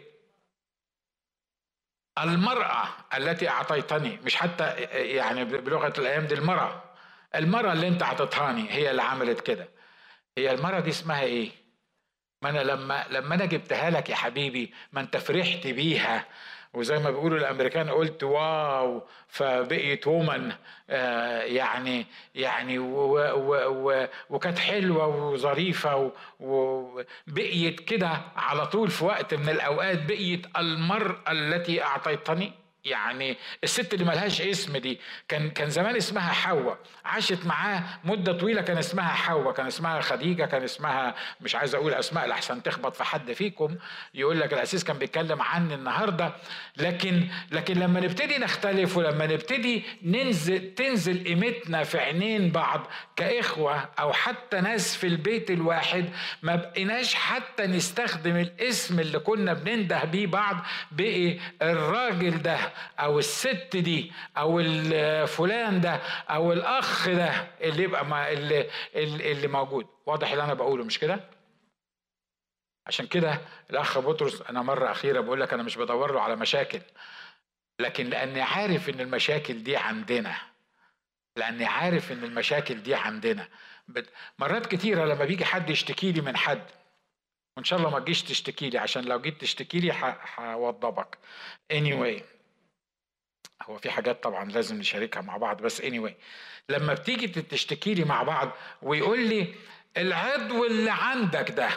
[SPEAKER 1] المراه التي اعطيتني مش حتى يعني بلغه الايام دي المراه المرة اللي انت عطتهاني هي اللي عملت كده هي المرة دي اسمها ايه ما انا لما لما انا جبتها لك يا حبيبي ما انت فرحت بيها وزي ما بيقولوا الامريكان قلت واو فبقيت وومن آه يعني يعني وكانت حلوه وظريفه وبقيت كده على طول في وقت من الاوقات بقيت المراه التي اعطيتني يعني الست اللي ملهاش اسم دي كان كان زمان اسمها حواء عاشت معاه مده طويله كان اسمها حواء كان اسمها خديجه كان اسمها مش عايز اقول اسماء لحسن تخبط في حد فيكم يقول لك الاسيس كان بيتكلم عني النهارده لكن لكن لما نبتدي نختلف ولما نبتدي ننزل تنزل قيمتنا في عينين بعض كاخوه او حتى ناس في البيت الواحد ما بقيناش حتى نستخدم الاسم اللي كنا بننده بيه بعض بقي الراجل ده او الست دي او فلان ده او الاخ ده اللي يبقى ما اللي, اللي موجود واضح اللي انا بقوله مش كده عشان كده الاخ بطرس انا مره اخيره بقول لك انا مش بدور له على مشاكل لكن لاني عارف ان المشاكل دي عندنا لاني عارف ان المشاكل دي عندنا مرات كتيره لما بيجي حد يشتكي لي من حد وان شاء الله ما تجيش تشتكي لي عشان لو جيت تشتكي لي هوضبك anyway هو في حاجات طبعا لازم نشاركها مع بعض بس anyway لما بتيجي تشتكي لي مع بعض ويقول لي العضو اللي عندك ده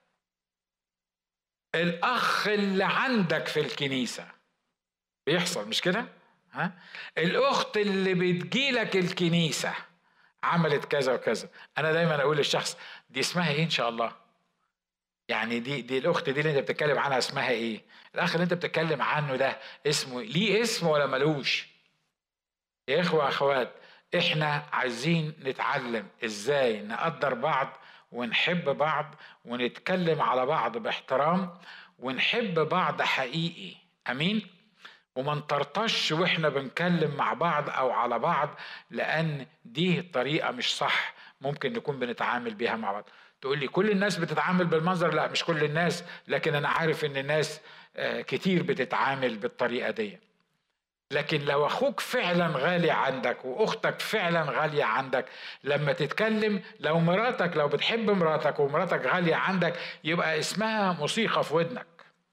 [SPEAKER 1] الاخ اللي عندك في الكنيسه بيحصل مش كده ها الاخت اللي بتجيلك الكنيسه عملت كذا وكذا انا دايما اقول للشخص دي اسمها ايه ان شاء الله يعني دي دي الاخت دي اللي انت بتتكلم عنها اسمها ايه الاخ اللي انت بتتكلم عنه ده اسمه ليه اسم ولا ملوش يا اخوه اخوات احنا عايزين نتعلم ازاي نقدر بعض ونحب بعض ونتكلم على بعض باحترام ونحب بعض حقيقي امين وما نطرطش واحنا بنكلم مع بعض او على بعض لان دي طريقه مش صح ممكن نكون بنتعامل بيها مع بعض تقول لي كل الناس بتتعامل بالمنظر لا مش كل الناس لكن انا عارف ان الناس آه، كتير بتتعامل بالطريقه دي لكن لو اخوك فعلا غالي عندك واختك فعلا غاليه عندك لما تتكلم لو مراتك لو بتحب مراتك ومراتك غاليه عندك يبقى اسمها موسيقى في ودنك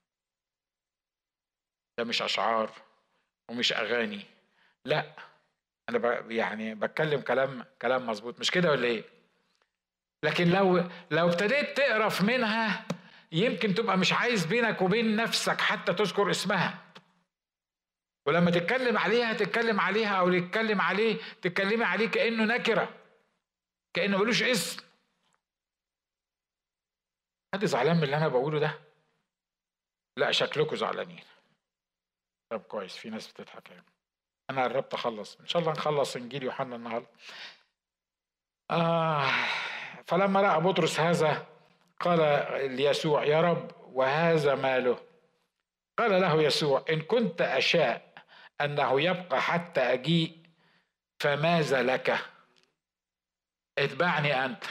[SPEAKER 1] ده مش اشعار ومش اغاني لا انا يعني بتكلم كلام كلام مظبوط مش كده ولا ايه لكن لو لو ابتديت تقرف منها يمكن تبقى مش عايز بينك وبين نفسك حتى تذكر اسمها ولما تتكلم عليها تتكلم عليها او تتكلم عليه تتكلمي عليه كانه نكره كانه ملوش اسم حد زعلان من اللي انا بقوله ده لا شكلكم زعلانين طب كويس في ناس بتضحك يعني انا قربت اخلص ان شاء الله نخلص انجيل يوحنا النهارده آه فلما راى بطرس هذا قال ليسوع يا رب وهذا ماله قال له يسوع ان كنت اشاء انه يبقى حتى اجيء فماذا لك اتبعني انت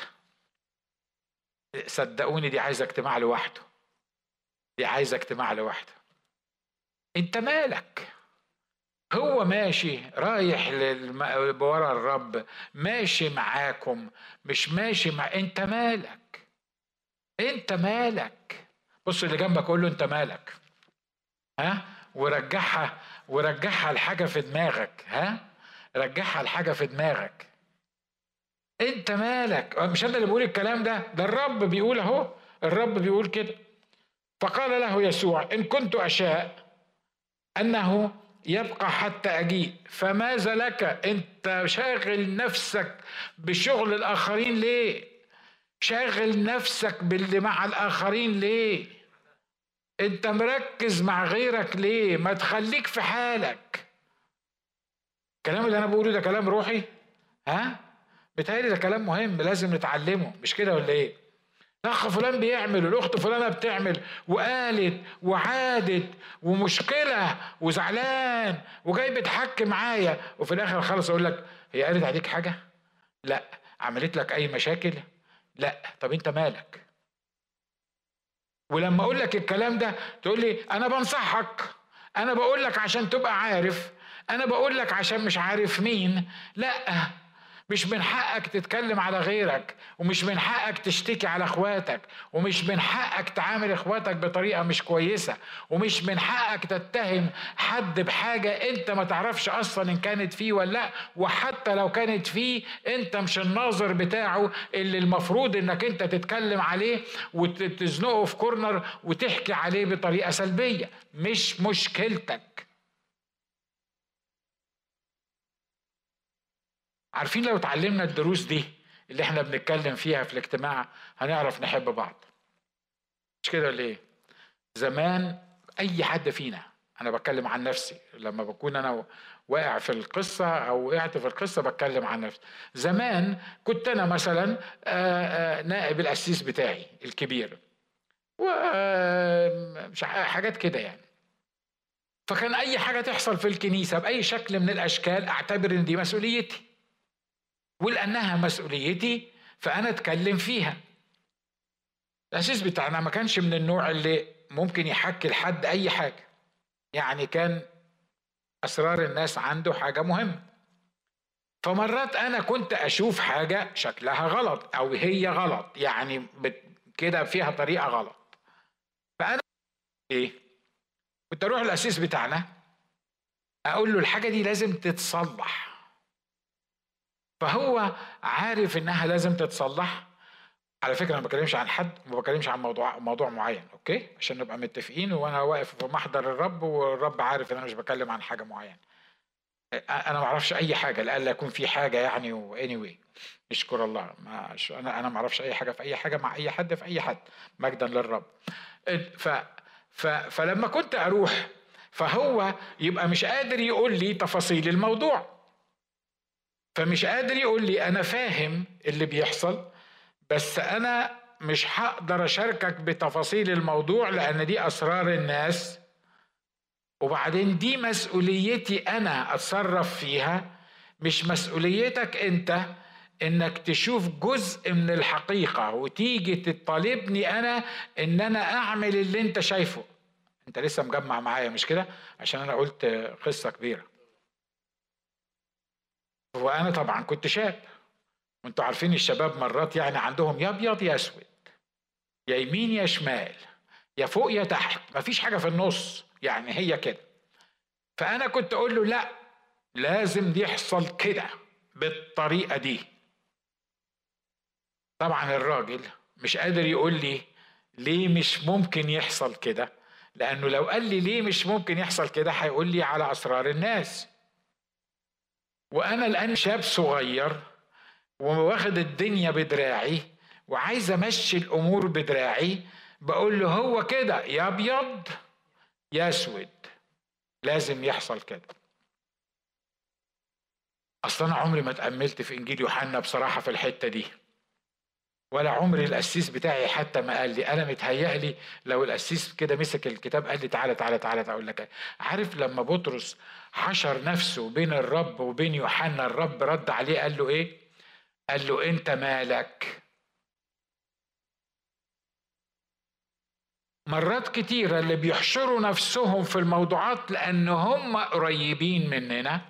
[SPEAKER 1] صدقوني دي عايزه اجتماع لوحده دي عايزه اجتماع لوحده انت مالك هو ماشي رايح ورا الرب ماشي معاكم مش ماشي مع انت مالك انت مالك بص اللي جنبك قول له انت مالك ها ورجعها ورجعها لحاجه في دماغك ها رجعها لحاجه في دماغك انت مالك مش انا اللي بقول الكلام ده ده الرب بيقول اهو الرب بيقول كده فقال له يسوع ان كنت اشاء انه يبقى حتى اجيء فماذا لك انت شاغل نفسك بشغل الاخرين ليه شاغل نفسك باللي مع الاخرين ليه انت مركز مع غيرك ليه ما تخليك في حالك الكلام اللي انا بقوله ده كلام روحي ها بتهيألي ده كلام مهم لازم نتعلمه مش كده ولا ايه الاخ فلان بيعمل والاخت فلانه بتعمل وقالت وعادت ومشكله وزعلان وجاي بتحكي معايا وفي الاخر خالص اقول لك هي قالت عليك حاجه لا عملت لك اي مشاكل لا طب انت مالك ولما اقول لك الكلام ده تقول لي انا بنصحك انا بقول لك عشان تبقى عارف انا بقول لك عشان مش عارف مين لا مش من حقك تتكلم على غيرك ومش من حقك تشتكي على اخواتك ومش من حقك تعامل اخواتك بطريقه مش كويسه ومش من حقك تتهم حد بحاجه انت ما تعرفش اصلا ان كانت فيه ولا لا وحتى لو كانت فيه انت مش الناظر بتاعه اللي المفروض انك انت تتكلم عليه وتزنقه في كورنر وتحكي عليه بطريقه سلبيه مش مشكلتك عارفين لو اتعلمنا الدروس دي اللي احنا بنتكلم فيها في الاجتماع هنعرف نحب بعض مش كده ولا ايه زمان اي حد فينا انا بتكلم عن نفسي لما بكون انا واقع في القصة أو وقعت في القصة بتكلم عن نفسي زمان كنت أنا مثلا نائب القسيس بتاعي الكبير ومش حاجات كده يعني فكان أي حاجة تحصل في الكنيسة بأي شكل من الأشكال أعتبر إن دي مسؤوليتي ولانها مسؤوليتي فانا اتكلم فيها الاساس بتاعنا ما كانش من النوع اللي ممكن يحكي لحد اي حاجه يعني كان اسرار الناس عنده حاجه مهمه فمرات انا كنت اشوف حاجه شكلها غلط او هي غلط يعني كده فيها طريقه غلط فانا ايه كنت اروح الاسيس بتاعنا اقول له الحاجه دي لازم تتصلح فهو عارف انها لازم تتصلح على فكره انا ما بكلمش عن حد ما بكلمش عن موضوع موضوع معين اوكي عشان نبقى متفقين وانا واقف في محضر الرب والرب عارف ان انا مش بكلم عن حاجه معينه انا ما اعرفش اي حاجه لألا يكون في حاجه يعني اني anyway. اشكر الله ما انا انا ما اعرفش اي حاجه في اي حاجه مع اي حد في اي حد مجدا للرب ف, ف فلما كنت اروح فهو يبقى مش قادر يقول لي تفاصيل الموضوع فمش قادر يقول لي انا فاهم اللي بيحصل بس انا مش هقدر اشاركك بتفاصيل الموضوع لان دي اسرار الناس وبعدين دي مسؤوليتي انا اتصرف فيها مش مسؤوليتك انت انك تشوف جزء من الحقيقة وتيجي تطالبني انا ان انا اعمل اللي انت شايفه انت لسه مجمع معايا مش كده عشان انا قلت قصة كبيرة وانا طبعا كنت شاب وانتوا عارفين الشباب مرات يعني عندهم يا ابيض يا اسود يا يمين يا شمال يا فوق يا تحت مفيش حاجه في النص يعني هي كده فانا كنت اقول له لا لازم يحصل كده بالطريقه دي طبعا الراجل مش قادر يقول لي ليه مش ممكن يحصل كده لانه لو قال لي ليه مش ممكن يحصل كده هيقول لي على اسرار الناس وانا الان شاب صغير وواخد الدنيا بدراعي وعايز امشي الامور بدراعي بقول له هو كده يا ابيض يا اسود لازم يحصل كده اصل انا عمري ما اتاملت في انجيل يوحنا بصراحه في الحته دي ولا عمري القسيس بتاعي حتى ما قال لي انا متهيألي لو القسيس كده مسك الكتاب قال لي تعالى تعالى تعالى اقول لك عارف لما بطرس حشر نفسه بين الرب وبين يوحنا الرب رد عليه قال له ايه قال له انت مالك مرات كتيرة اللي بيحشروا نفسهم في الموضوعات لأن هم قريبين مننا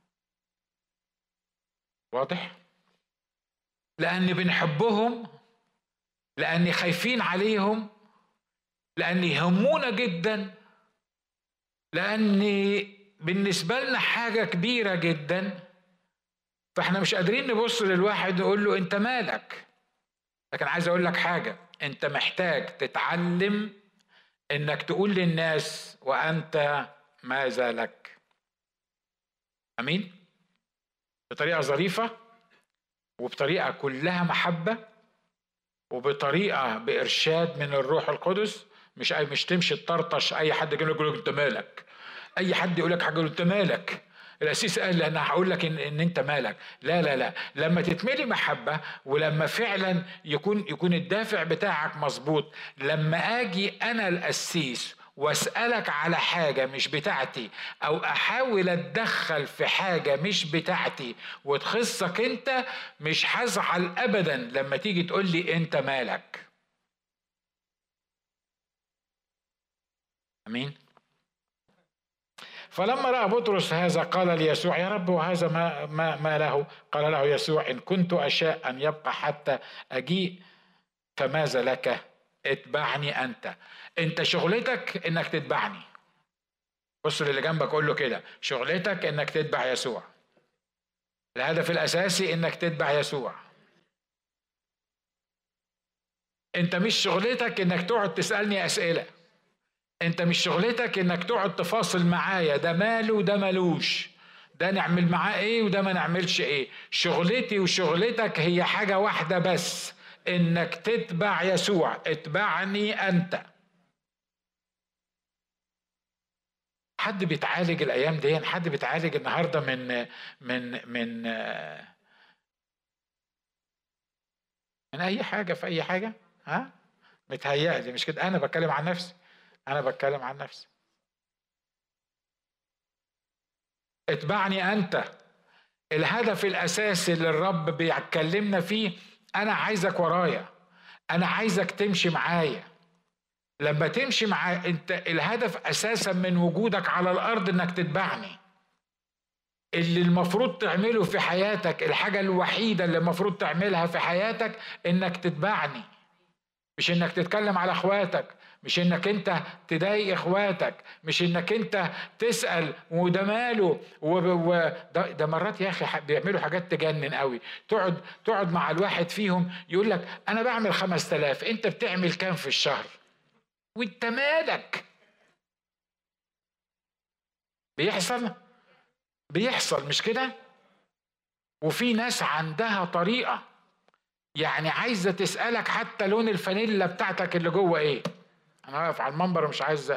[SPEAKER 1] واضح؟ لأن بنحبهم لأن خايفين عليهم لأن يهمونا جدا لأن بالنسبة لنا حاجة كبيرة جدا فاحنا مش قادرين نبص للواحد نقول له انت مالك لكن عايز اقول لك حاجة انت محتاج تتعلم انك تقول للناس وانت ماذا لك امين بطريقة ظريفة وبطريقة كلها محبة وبطريقة بإرشاد من الروح القدس مش أي مش تمشي تطرطش أي حد يقول لك أنت مالك أي حد يقول لك حاجة أنت مالك الأسيس قال لي أنا هقول لك إن, إن أنت مالك لا لا لا لما تتملي محبة ولما فعلا يكون يكون الدافع بتاعك مظبوط لما أجي أنا الأسيس واسالك على حاجه مش بتاعتي او احاول اتدخل في حاجه مش بتاعتي وتخصك انت مش هزعل ابدا لما تيجي تقول لي انت مالك امين فلما راى بطرس هذا قال ليسوع يا رب وهذا ما ما, ما له قال له يسوع ان كنت اشاء ان يبقى حتى اجيء فماذا لك اتبعني انت انت شغلتك انك تتبعني بص للي جنبك قول له كده شغلتك انك تتبع يسوع الهدف الاساسي انك تتبع يسوع انت مش شغلتك انك تقعد تسالني اسئله انت مش شغلتك انك تقعد تفاصل معايا ده ماله وده ملوش ده نعمل معاه ايه وده ما نعملش ايه شغلتي وشغلتك هي حاجه واحده بس انك تتبع يسوع اتبعني انت حد بيتعالج الايام دي حد بيتعالج النهارده من من من من اي حاجه في اي حاجه ها متهيألي مش كده انا بتكلم عن نفسي انا بتكلم عن نفسي اتبعني انت الهدف الاساسي اللي الرب بيكلمنا فيه انا عايزك ورايا انا عايزك تمشي معايا لما تمشي معايا انت الهدف اساسا من وجودك على الارض انك تتبعني اللي المفروض تعمله في حياتك الحاجة الوحيدة اللي المفروض تعملها في حياتك انك تتبعني مش انك تتكلم على اخواتك مش انك انت تضايق اخواتك مش انك انت تسال وده ماله وده ده مرات يا اخي بيعملوا حاجات تجنن قوي تقعد تقعد مع الواحد فيهم يقول لك انا بعمل 5000 انت بتعمل كام في الشهر وانت مالك بيحصل بيحصل مش كده وفي ناس عندها طريقه يعني عايزه تسالك حتى لون الفانيلا بتاعتك اللي جوه ايه انا واقف على المنبر مش عايز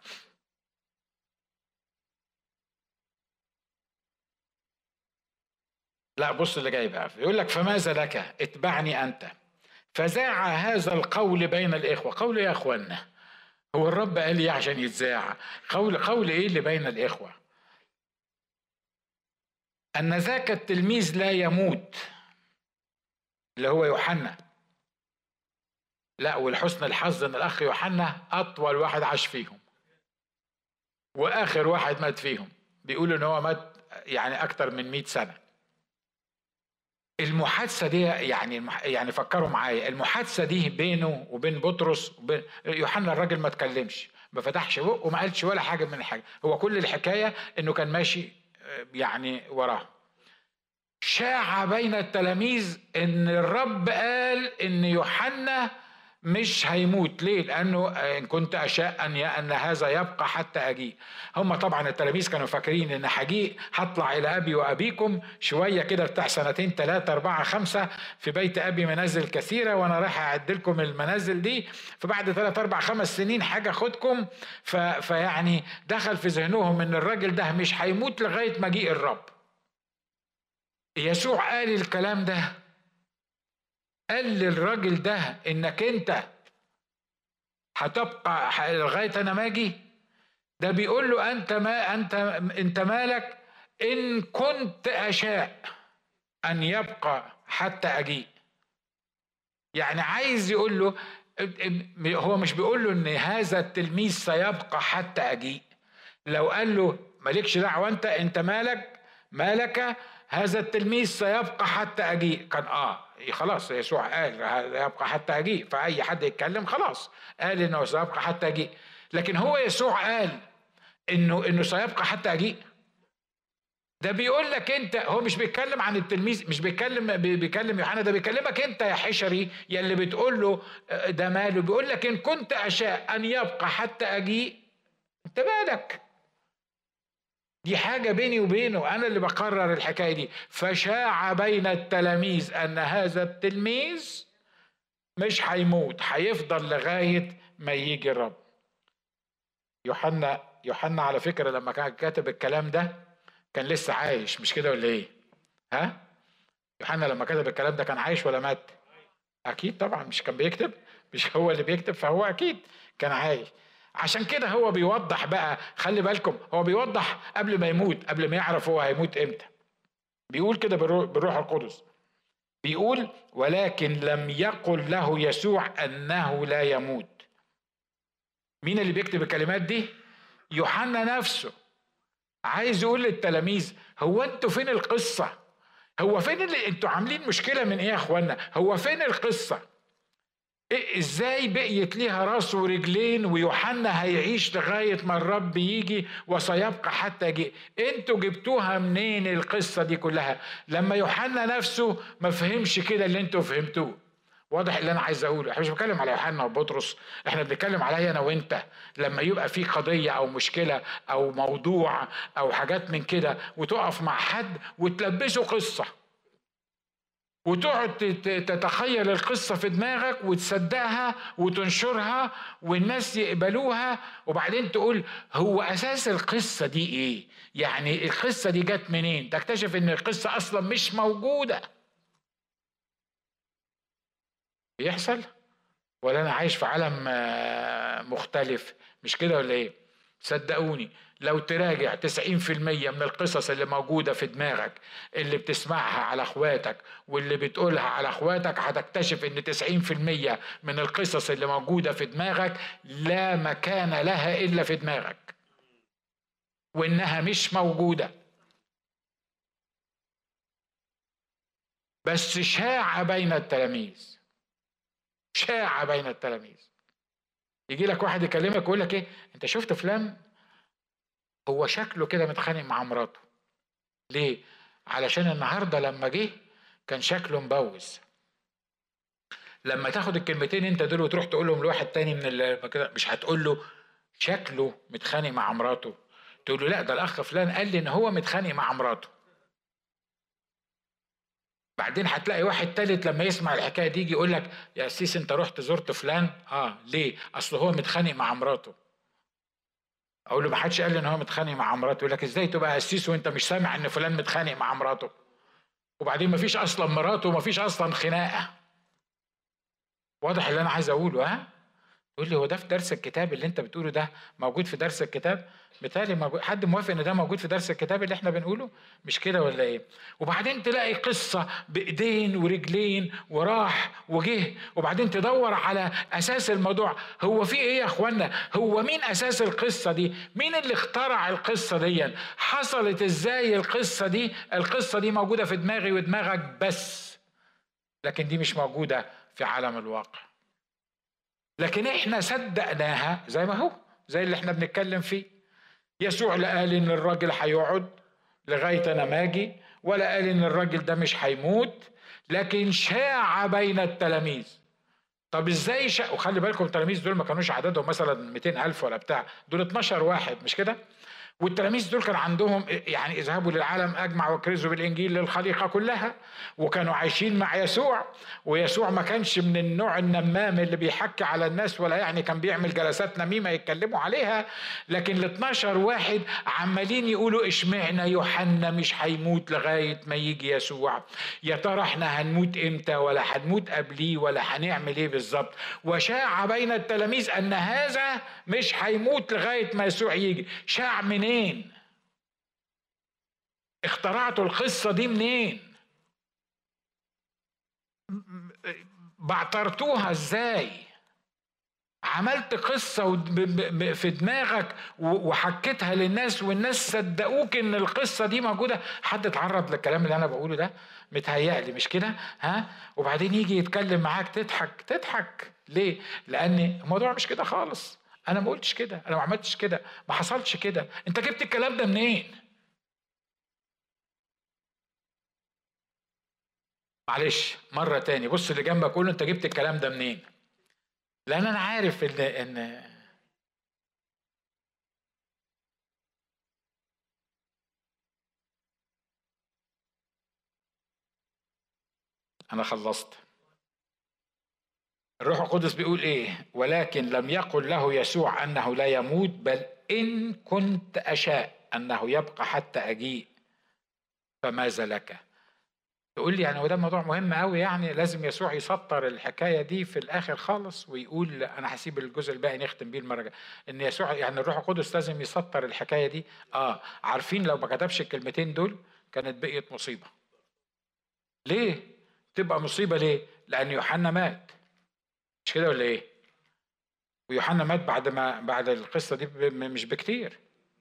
[SPEAKER 1] لا بص اللي جاي بقى يقول لك فماذا لك اتبعني انت فذاع هذا القول بين الاخوه قول يا اخوانا هو الرب قال ايه عشان يتذاع قول قول ايه اللي بين الاخوه ان ذاك التلميذ لا يموت اللي هو يوحنا لا ولحسن الحظ ان الاخ يوحنا اطول واحد عاش فيهم واخر واحد مات فيهم بيقولوا ان هو مات يعني اكتر من 100 سنه المحادثه دي يعني يعني فكروا معايا المحادثه دي بينه وبين بطرس وبين يوحنا الراجل ما اتكلمش ما فتحش بقه وما قالش ولا حاجه من الحاجه هو كل الحكايه انه كان ماشي يعني وراه شاع بين التلاميذ ان الرب قال ان يوحنا مش هيموت ليه لانه ان كنت اشاء ان ان هذا يبقى حتى اجيء هم طبعا التلاميذ كانوا فاكرين ان هجيء هطلع الى ابي وابيكم شويه كده بتاع سنتين ثلاثه اربعه خمسه في بيت ابي منازل كثيره وانا رايح اعد لكم المنازل دي فبعد ثلاث اربع خمس سنين حاجه اخدكم فيعني دخل في ذهنهم ان الراجل ده مش هيموت لغايه مجيء الرب يسوع قال الكلام ده قال للراجل ده انك انت هتبقى لغايه انا ما اجي ده بيقول له انت ما انت انت مالك ان كنت اشاء ان يبقى حتى اجيء يعني عايز يقول له هو مش بيقول له ان هذا التلميذ سيبقى حتى اجيء لو قال له مالكش دعوه انت انت مالك مالك هذا التلميذ سيبقى حتى اجيء كان اه خلاص يسوع قال يبقى حتى اجيء فاي حد يتكلم خلاص قال انه سيبقى حتى اجيء لكن هو يسوع قال انه انه سيبقى حتى اجيء ده بيقول لك انت هو مش بيتكلم عن التلميذ مش بيتكلم بيكلم يوحنا ده بيكلمك انت يا حشري يا اللي بتقول له آه، ده ماله بيقول لك ان كنت اشاء ان يبقى حتى اجيء انت مالك دي حاجة بيني وبينه أنا اللي بقرر الحكاية دي فشاع بين التلاميذ أن هذا التلميذ مش هيموت هيفضل لغاية ما يجي الرب يوحنا يوحنا على فكرة لما كان كاتب الكلام ده كان لسه عايش مش كده ولا ايه ها يوحنا لما كتب الكلام ده كان عايش ولا مات اكيد طبعا مش كان بيكتب مش هو اللي بيكتب فهو اكيد كان عايش عشان كده هو بيوضح بقى خلي بالكم هو بيوضح قبل ما يموت قبل ما يعرف هو هيموت امتى بيقول كده بالروح القدس بيقول ولكن لم يقل له يسوع انه لا يموت مين اللي بيكتب الكلمات دي يوحنا نفسه عايز يقول للتلاميذ هو انتوا فين القصه هو فين اللي انتوا عاملين مشكله من ايه يا اخوانا هو فين القصه إيه ازاي بقيت ليها راس ورجلين ويوحنا هيعيش لغايه ما الرب يجي وسيبقى حتى يجي انتوا جبتوها منين القصه دي كلها لما يوحنا نفسه ما فهمش كده اللي انتوا فهمتوه واضح اللي انا عايز اقوله احنا مش بنتكلم على يوحنا وبطرس احنا بنتكلم عليا انا وانت لما يبقى في قضيه او مشكله او موضوع او حاجات من كده وتقف مع حد وتلبسه قصه وتقعد تتخيل القصة في دماغك وتصدقها وتنشرها والناس يقبلوها وبعدين تقول هو أساس القصة دي إيه؟ يعني القصة دي جت منين؟ تكتشف إن القصة أصلا مش موجودة بيحصل؟ ولا أنا عايش في عالم آه، مختلف مش كده ولا إيه؟ صدقوني لو تراجع 90% من القصص اللي موجودة في دماغك اللي بتسمعها على اخواتك واللي بتقولها على اخواتك هتكتشف ان 90% من القصص اللي موجودة في دماغك لا مكان لها الا في دماغك وانها مش موجودة بس شاع بين التلاميذ شاع بين التلاميذ يجي لك واحد يكلمك ويقول لك ايه انت شفت فلان هو شكله كده متخانق مع مراته ليه علشان النهارده لما جه كان شكله مبوز لما تاخد الكلمتين انت دول وتروح تقولهم لواحد تاني من كده مش هتقول له شكله متخانق مع مراته تقول له لا ده الاخ فلان قال لي ان هو متخانق مع مراته بعدين هتلاقي واحد تالت لما يسمع الحكايه دي يجي يقول لك يا سيس انت رحت زرت فلان اه ليه اصل هو متخانق مع مراته اقول له ما حدش قال لي ان هو متخانق مع مراته يقول لك ازاي تبقى قسيس وانت مش سامع ان فلان متخانق مع مراته وبعدين ما فيش اصلا مراته وما فيش اصلا خناقه واضح اللي انا عايز اقوله ها تقول لي هو ده في درس الكتاب اللي انت بتقوله ده موجود في درس الكتاب بالتالي موجود حد موافق ان ده موجود في درس الكتاب اللي احنا بنقوله مش كده ولا ايه وبعدين تلاقي قصه بايدين ورجلين وراح وجه وبعدين تدور على اساس الموضوع هو في ايه يا اخوانا هو مين اساس القصه دي مين اللي اخترع القصه دي حصلت ازاي القصه دي القصه دي موجوده في دماغي ودماغك بس لكن دي مش موجوده في عالم الواقع لكن احنا صدقناها زي ما هو زي اللي احنا بنتكلم فيه يسوع لا قال ان الراجل هيقعد لغايه انا ما اجي ولا قال ان الراجل ده مش هيموت لكن شاع بين التلاميذ طب ازاي شا... وخلي بالكم التلاميذ دول ما كانوش عددهم مثلا 200 ألف ولا بتاع دول 12 واحد مش كده والتلاميذ دول كان عندهم يعني اذهبوا للعالم اجمع وكرزوا بالانجيل للخليقه كلها وكانوا عايشين مع يسوع ويسوع ما كانش من النوع النمام اللي بيحكي على الناس ولا يعني كان بيعمل جلسات نميمه يتكلموا عليها لكن ال 12 واحد عمالين يقولوا اشمعنا يوحنا مش هيموت لغايه ما يجي يسوع يا ترى احنا هنموت امتى ولا هنموت قبليه ولا هنعمل ايه بالظبط وشاع بين التلاميذ ان هذا مش هيموت لغايه ما يسوع يجي شاع من منين اخترعتوا القصة دي منين بعترتوها ازاي عملت قصة في دماغك وحكيتها للناس والناس صدقوك ان القصة دي موجودة حد اتعرض للكلام اللي انا بقوله ده متهيألي مش كده ها وبعدين يجي يتكلم معاك تضحك تضحك ليه لان الموضوع مش كده خالص انا ما قلتش كده انا ما عملتش كده ما حصلش كده انت جبت الكلام ده منين معلش مرة تاني بص اللي جنبك قول له انت جبت الكلام ده منين لان انا عارف ان ان انا خلصت الروح القدس بيقول ايه ولكن لم يقل له يسوع انه لا يموت بل ان كنت اشاء انه يبقى حتى اجيء فماذا لك تقول لي يعني وده موضوع مهم قوي يعني لازم يسوع يسطر الحكايه دي في الاخر خالص ويقول انا هسيب الجزء الباقي نختم بيه المره ان يسوع يعني الروح القدس لازم يسطر الحكايه دي اه عارفين لو ما كتبش الكلمتين دول كانت بقيت مصيبه ليه تبقى مصيبه ليه لان يوحنا مات مش كده ولا ايه ويوحنا مات بعد ما بعد القصه دي مش بكتير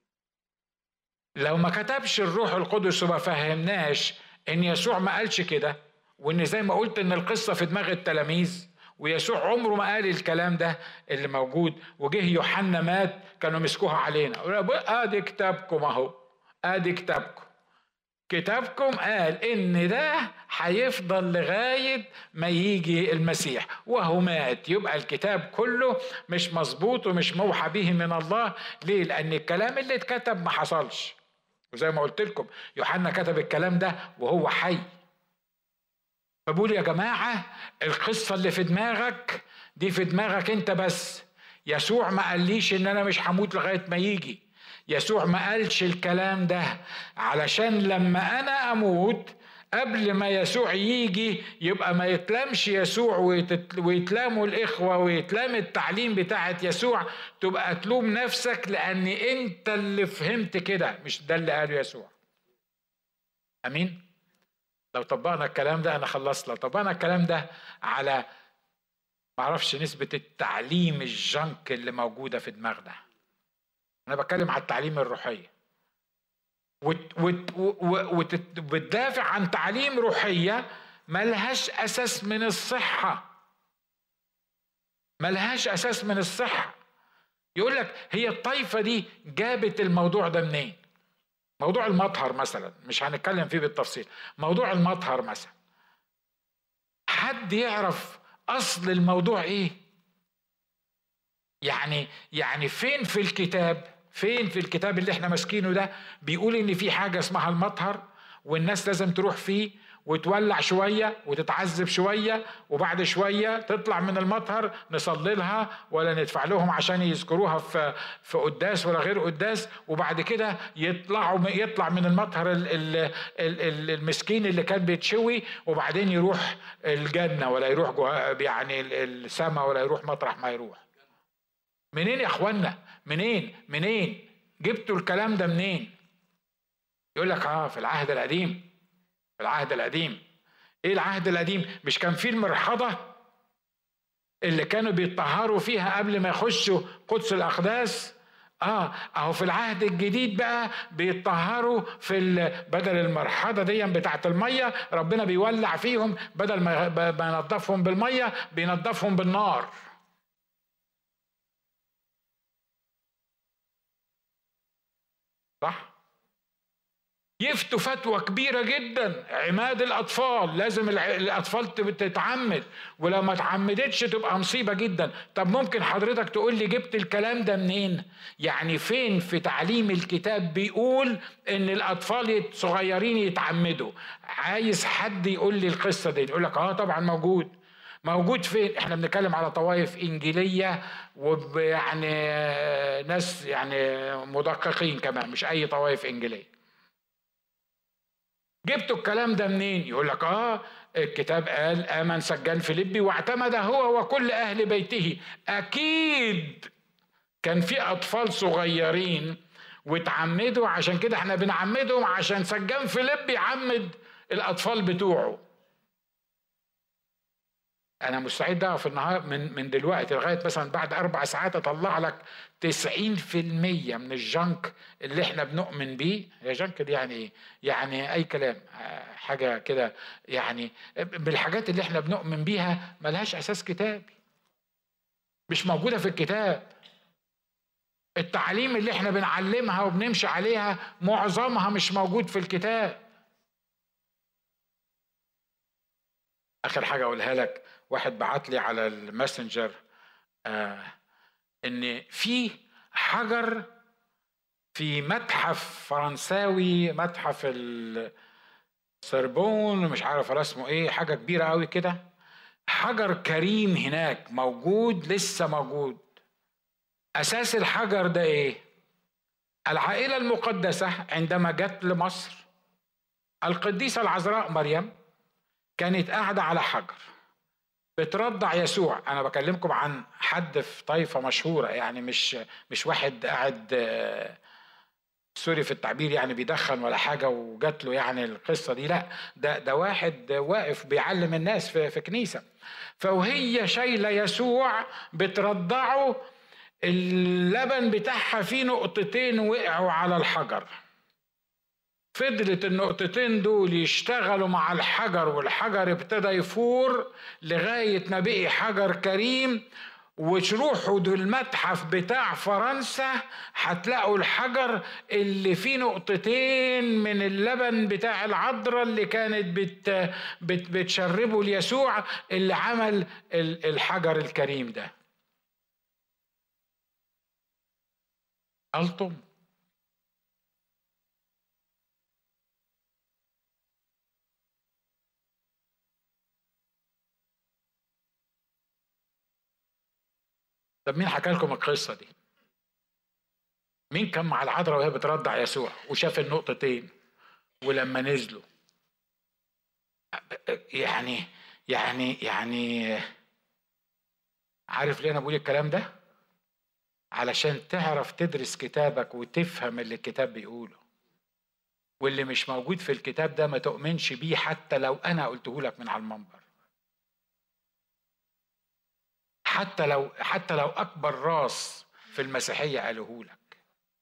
[SPEAKER 1] لو ما كتبش الروح القدس وما فهمناش ان يسوع ما قالش كده وان زي ما قلت ان القصه في دماغ التلاميذ ويسوع عمره ما قال الكلام ده اللي موجود وجه يوحنا مات كانوا مسكوها علينا ادي كتابكم اهو ادي كتابكم كتابكم قال ان ده هيفضل لغايه ما يجي المسيح وهو مات يبقى الكتاب كله مش مظبوط ومش موحى به من الله ليه لان الكلام اللي اتكتب ما حصلش وزي ما قلت لكم يوحنا كتب الكلام ده وهو حي فبقول يا جماعه القصه اللي في دماغك دي في دماغك انت بس يسوع ما قاليش ان انا مش هموت لغايه ما يجي يسوع ما قالش الكلام ده علشان لما انا اموت قبل ما يسوع يجي يبقى ما يتلامش يسوع ويتلاموا الإخوة ويتلام التعليم بتاعت يسوع تبقى تلوم نفسك لأن أنت اللي فهمت كده مش ده اللي قاله يسوع أمين لو طبقنا الكلام ده أنا خلصت لو طبقنا الكلام ده على معرفش نسبة التعليم الجنك اللي موجودة في دماغنا انا بتكلم على التعليم الروحيه وبتدافع عن تعليم روحيه ملهاش اساس من الصحه ملهاش اساس من الصحه يقول لك هي الطائفه دي جابت الموضوع ده منين موضوع المطهر مثلا مش هنتكلم فيه بالتفصيل موضوع المطهر مثلا حد يعرف اصل الموضوع ايه يعني يعني فين في الكتاب فين في الكتاب اللي احنا ماسكينه ده بيقول ان في حاجه اسمها المطهر والناس لازم تروح فيه وتولع شوية وتتعذب شوية وبعد شوية تطلع من المطهر نصلي لها ولا ندفع لهم عشان يذكروها في في قداس ولا غير قداس وبعد كده يطلعوا يطلع من المطهر المسكين اللي كان بيتشوي وبعدين يروح الجنة ولا يروح يعني السماء ولا يروح مطرح ما يروح منين يا اخوانا منين منين جبتوا الكلام ده منين يقول لك اه في العهد القديم في العهد القديم ايه العهد القديم مش كان فيه المرحضه اللي كانوا بيتطهروا فيها قبل ما يخشوا قدس الاقداس اه اهو في العهد الجديد بقى بيتطهروا في بدل المرحضه دي بتاعه الميه ربنا بيولع فيهم بدل ما ينظفهم بالميه بينظفهم بالنار صح يفتوا فتوى كبيرة جدا عماد الأطفال لازم الأطفال تتعمد ولو ما تعمدتش تبقى مصيبة جدا طب ممكن حضرتك تقول لي جبت الكلام ده منين يعني فين في تعليم الكتاب بيقول ان الأطفال صغيرين يتعمدوا عايز حد يقول لي القصة دي يقول لك اه طبعا موجود موجود فين احنا بنتكلم على طوائف انجيليه ويعني ناس يعني مدققين كمان مش اي طوائف انجيليه جبتوا الكلام ده منين يقول لك اه الكتاب قال امن سجان فيليبي واعتمد هو وكل اهل بيته اكيد كان في اطفال صغيرين واتعمدوا عشان كده احنا بنعمدهم عشان سجان فيليبي يعمد الاطفال بتوعه انا مستعد اقف النهار من من دلوقتي لغايه مثلا بعد اربع ساعات اطلع لك 90% من الجنك اللي احنا بنؤمن بيه يا جنك دي يعني ايه؟ يعني اي كلام حاجه كده يعني بالحاجات اللي احنا بنؤمن بيها ملهاش اساس كتابي مش موجوده في الكتاب التعليم اللي احنا بنعلمها وبنمشي عليها معظمها مش موجود في الكتاب اخر حاجه اقولها لك واحد بعت لي على الماسنجر آه ان في حجر في متحف فرنساوي متحف السربون مش عارف اسمه ايه حاجه كبيره قوي كده حجر كريم هناك موجود لسه موجود اساس الحجر ده ايه العائله المقدسه عندما جت لمصر القديسه العذراء مريم كانت قاعده على حجر بترضع يسوع انا بكلمكم عن حد في طائفه مشهوره يعني مش مش واحد قاعد سوري في التعبير يعني بيدخن ولا حاجه وجات له يعني القصه دي لا ده ده واحد واقف بيعلم الناس في, في كنيسه فوهي شايله يسوع بترضعه اللبن بتاعها فيه نقطتين وقعوا على الحجر فضلت النقطتين دول يشتغلوا مع الحجر والحجر ابتدى يفور لغاية ما بقي حجر كريم وتروحوا المتحف بتاع فرنسا هتلاقوا الحجر اللي فيه نقطتين من اللبن بتاع العذراء اللي كانت بت بت بتشربه ليسوع اللي عمل الحجر الكريم ده ألطم طب مين حكى لكم القصه دي مين كان مع العذراء وهي بترضع يسوع وشاف النقطتين ولما نزلوا يعني يعني يعني عارف ليه انا بقول الكلام ده علشان تعرف تدرس كتابك وتفهم اللي الكتاب بيقوله واللي مش موجود في الكتاب ده ما تؤمنش بيه حتى لو انا قلته لك من على المنبر حتى لو حتى لو اكبر راس في المسيحيه قالوه لك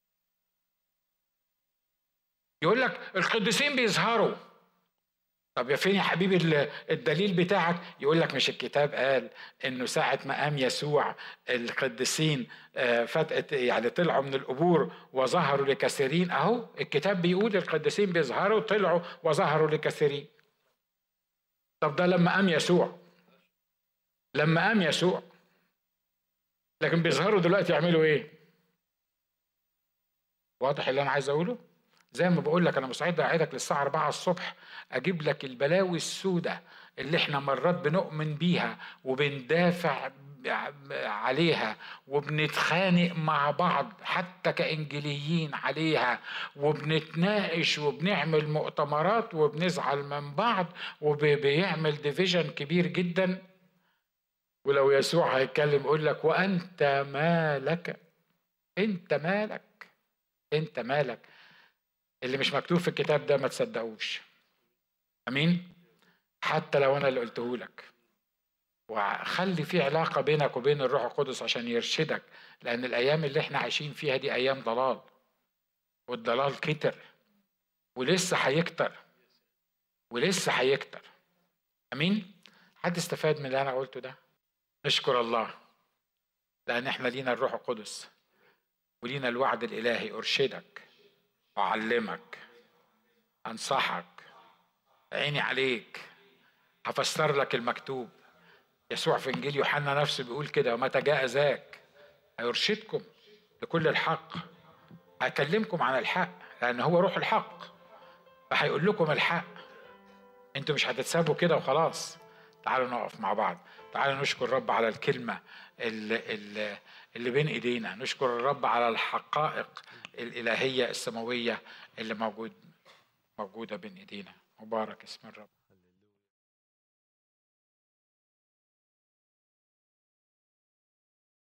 [SPEAKER 1] يقول لك القديسين بيظهروا طب يا فين يا حبيبي الدليل بتاعك يقول لك مش الكتاب قال انه ساعة ما قام يسوع القديسين آه، فتقت يعني طلعوا من القبور وظهروا لكثيرين اهو الكتاب بيقول القديسين بيظهروا طلعوا وظهروا لكثيرين طب ده لما قام يسوع لما قام يسوع لكن بيظهروا دلوقتي يعملوا ايه واضح اللي انا عايز اقوله زي ما بقول لك انا مستعد اقعدك للساعه 4 الصبح اجيب لك البلاوي السوداء اللي احنا مرات بنؤمن بيها وبندافع عليها وبنتخانق مع بعض حتى كإنجليين عليها وبنتناقش وبنعمل مؤتمرات وبنزعل من بعض وبيعمل ديفيجن كبير جدا ولو يسوع هيتكلم يقول لك وانت مالك انت مالك انت مالك اللي مش مكتوب في الكتاب ده ما تصدقوش امين حتى لو انا اللي قلته لك وخلي في علاقه بينك وبين الروح القدس عشان يرشدك لان الايام اللي احنا عايشين فيها دي ايام ضلال والضلال كتر ولسه هيكتر ولسه هيكتر امين حد استفاد من اللي انا قلته ده نشكر الله لأن احنا لينا الروح القدس ولينا الوعد الإلهي أرشدك وأعلمك انصحك عيني عليك هفسر لك المكتوب يسوع في انجيل يوحنا نفسه بيقول كده ومتى جاء ذاك هيرشدكم لكل الحق هيكلمكم عن الحق لان هو روح الحق فهيقول لكم الحق انتوا مش هتتسابوا كده وخلاص تعالوا نقف مع بعض تعالوا نشكر الرب على الكلمة اللي, اللي, اللي بين ايدينا نشكر الرب على الحقائق الإلهية السماوية اللي موجود موجودة بين ايدينا مبارك اسم الرب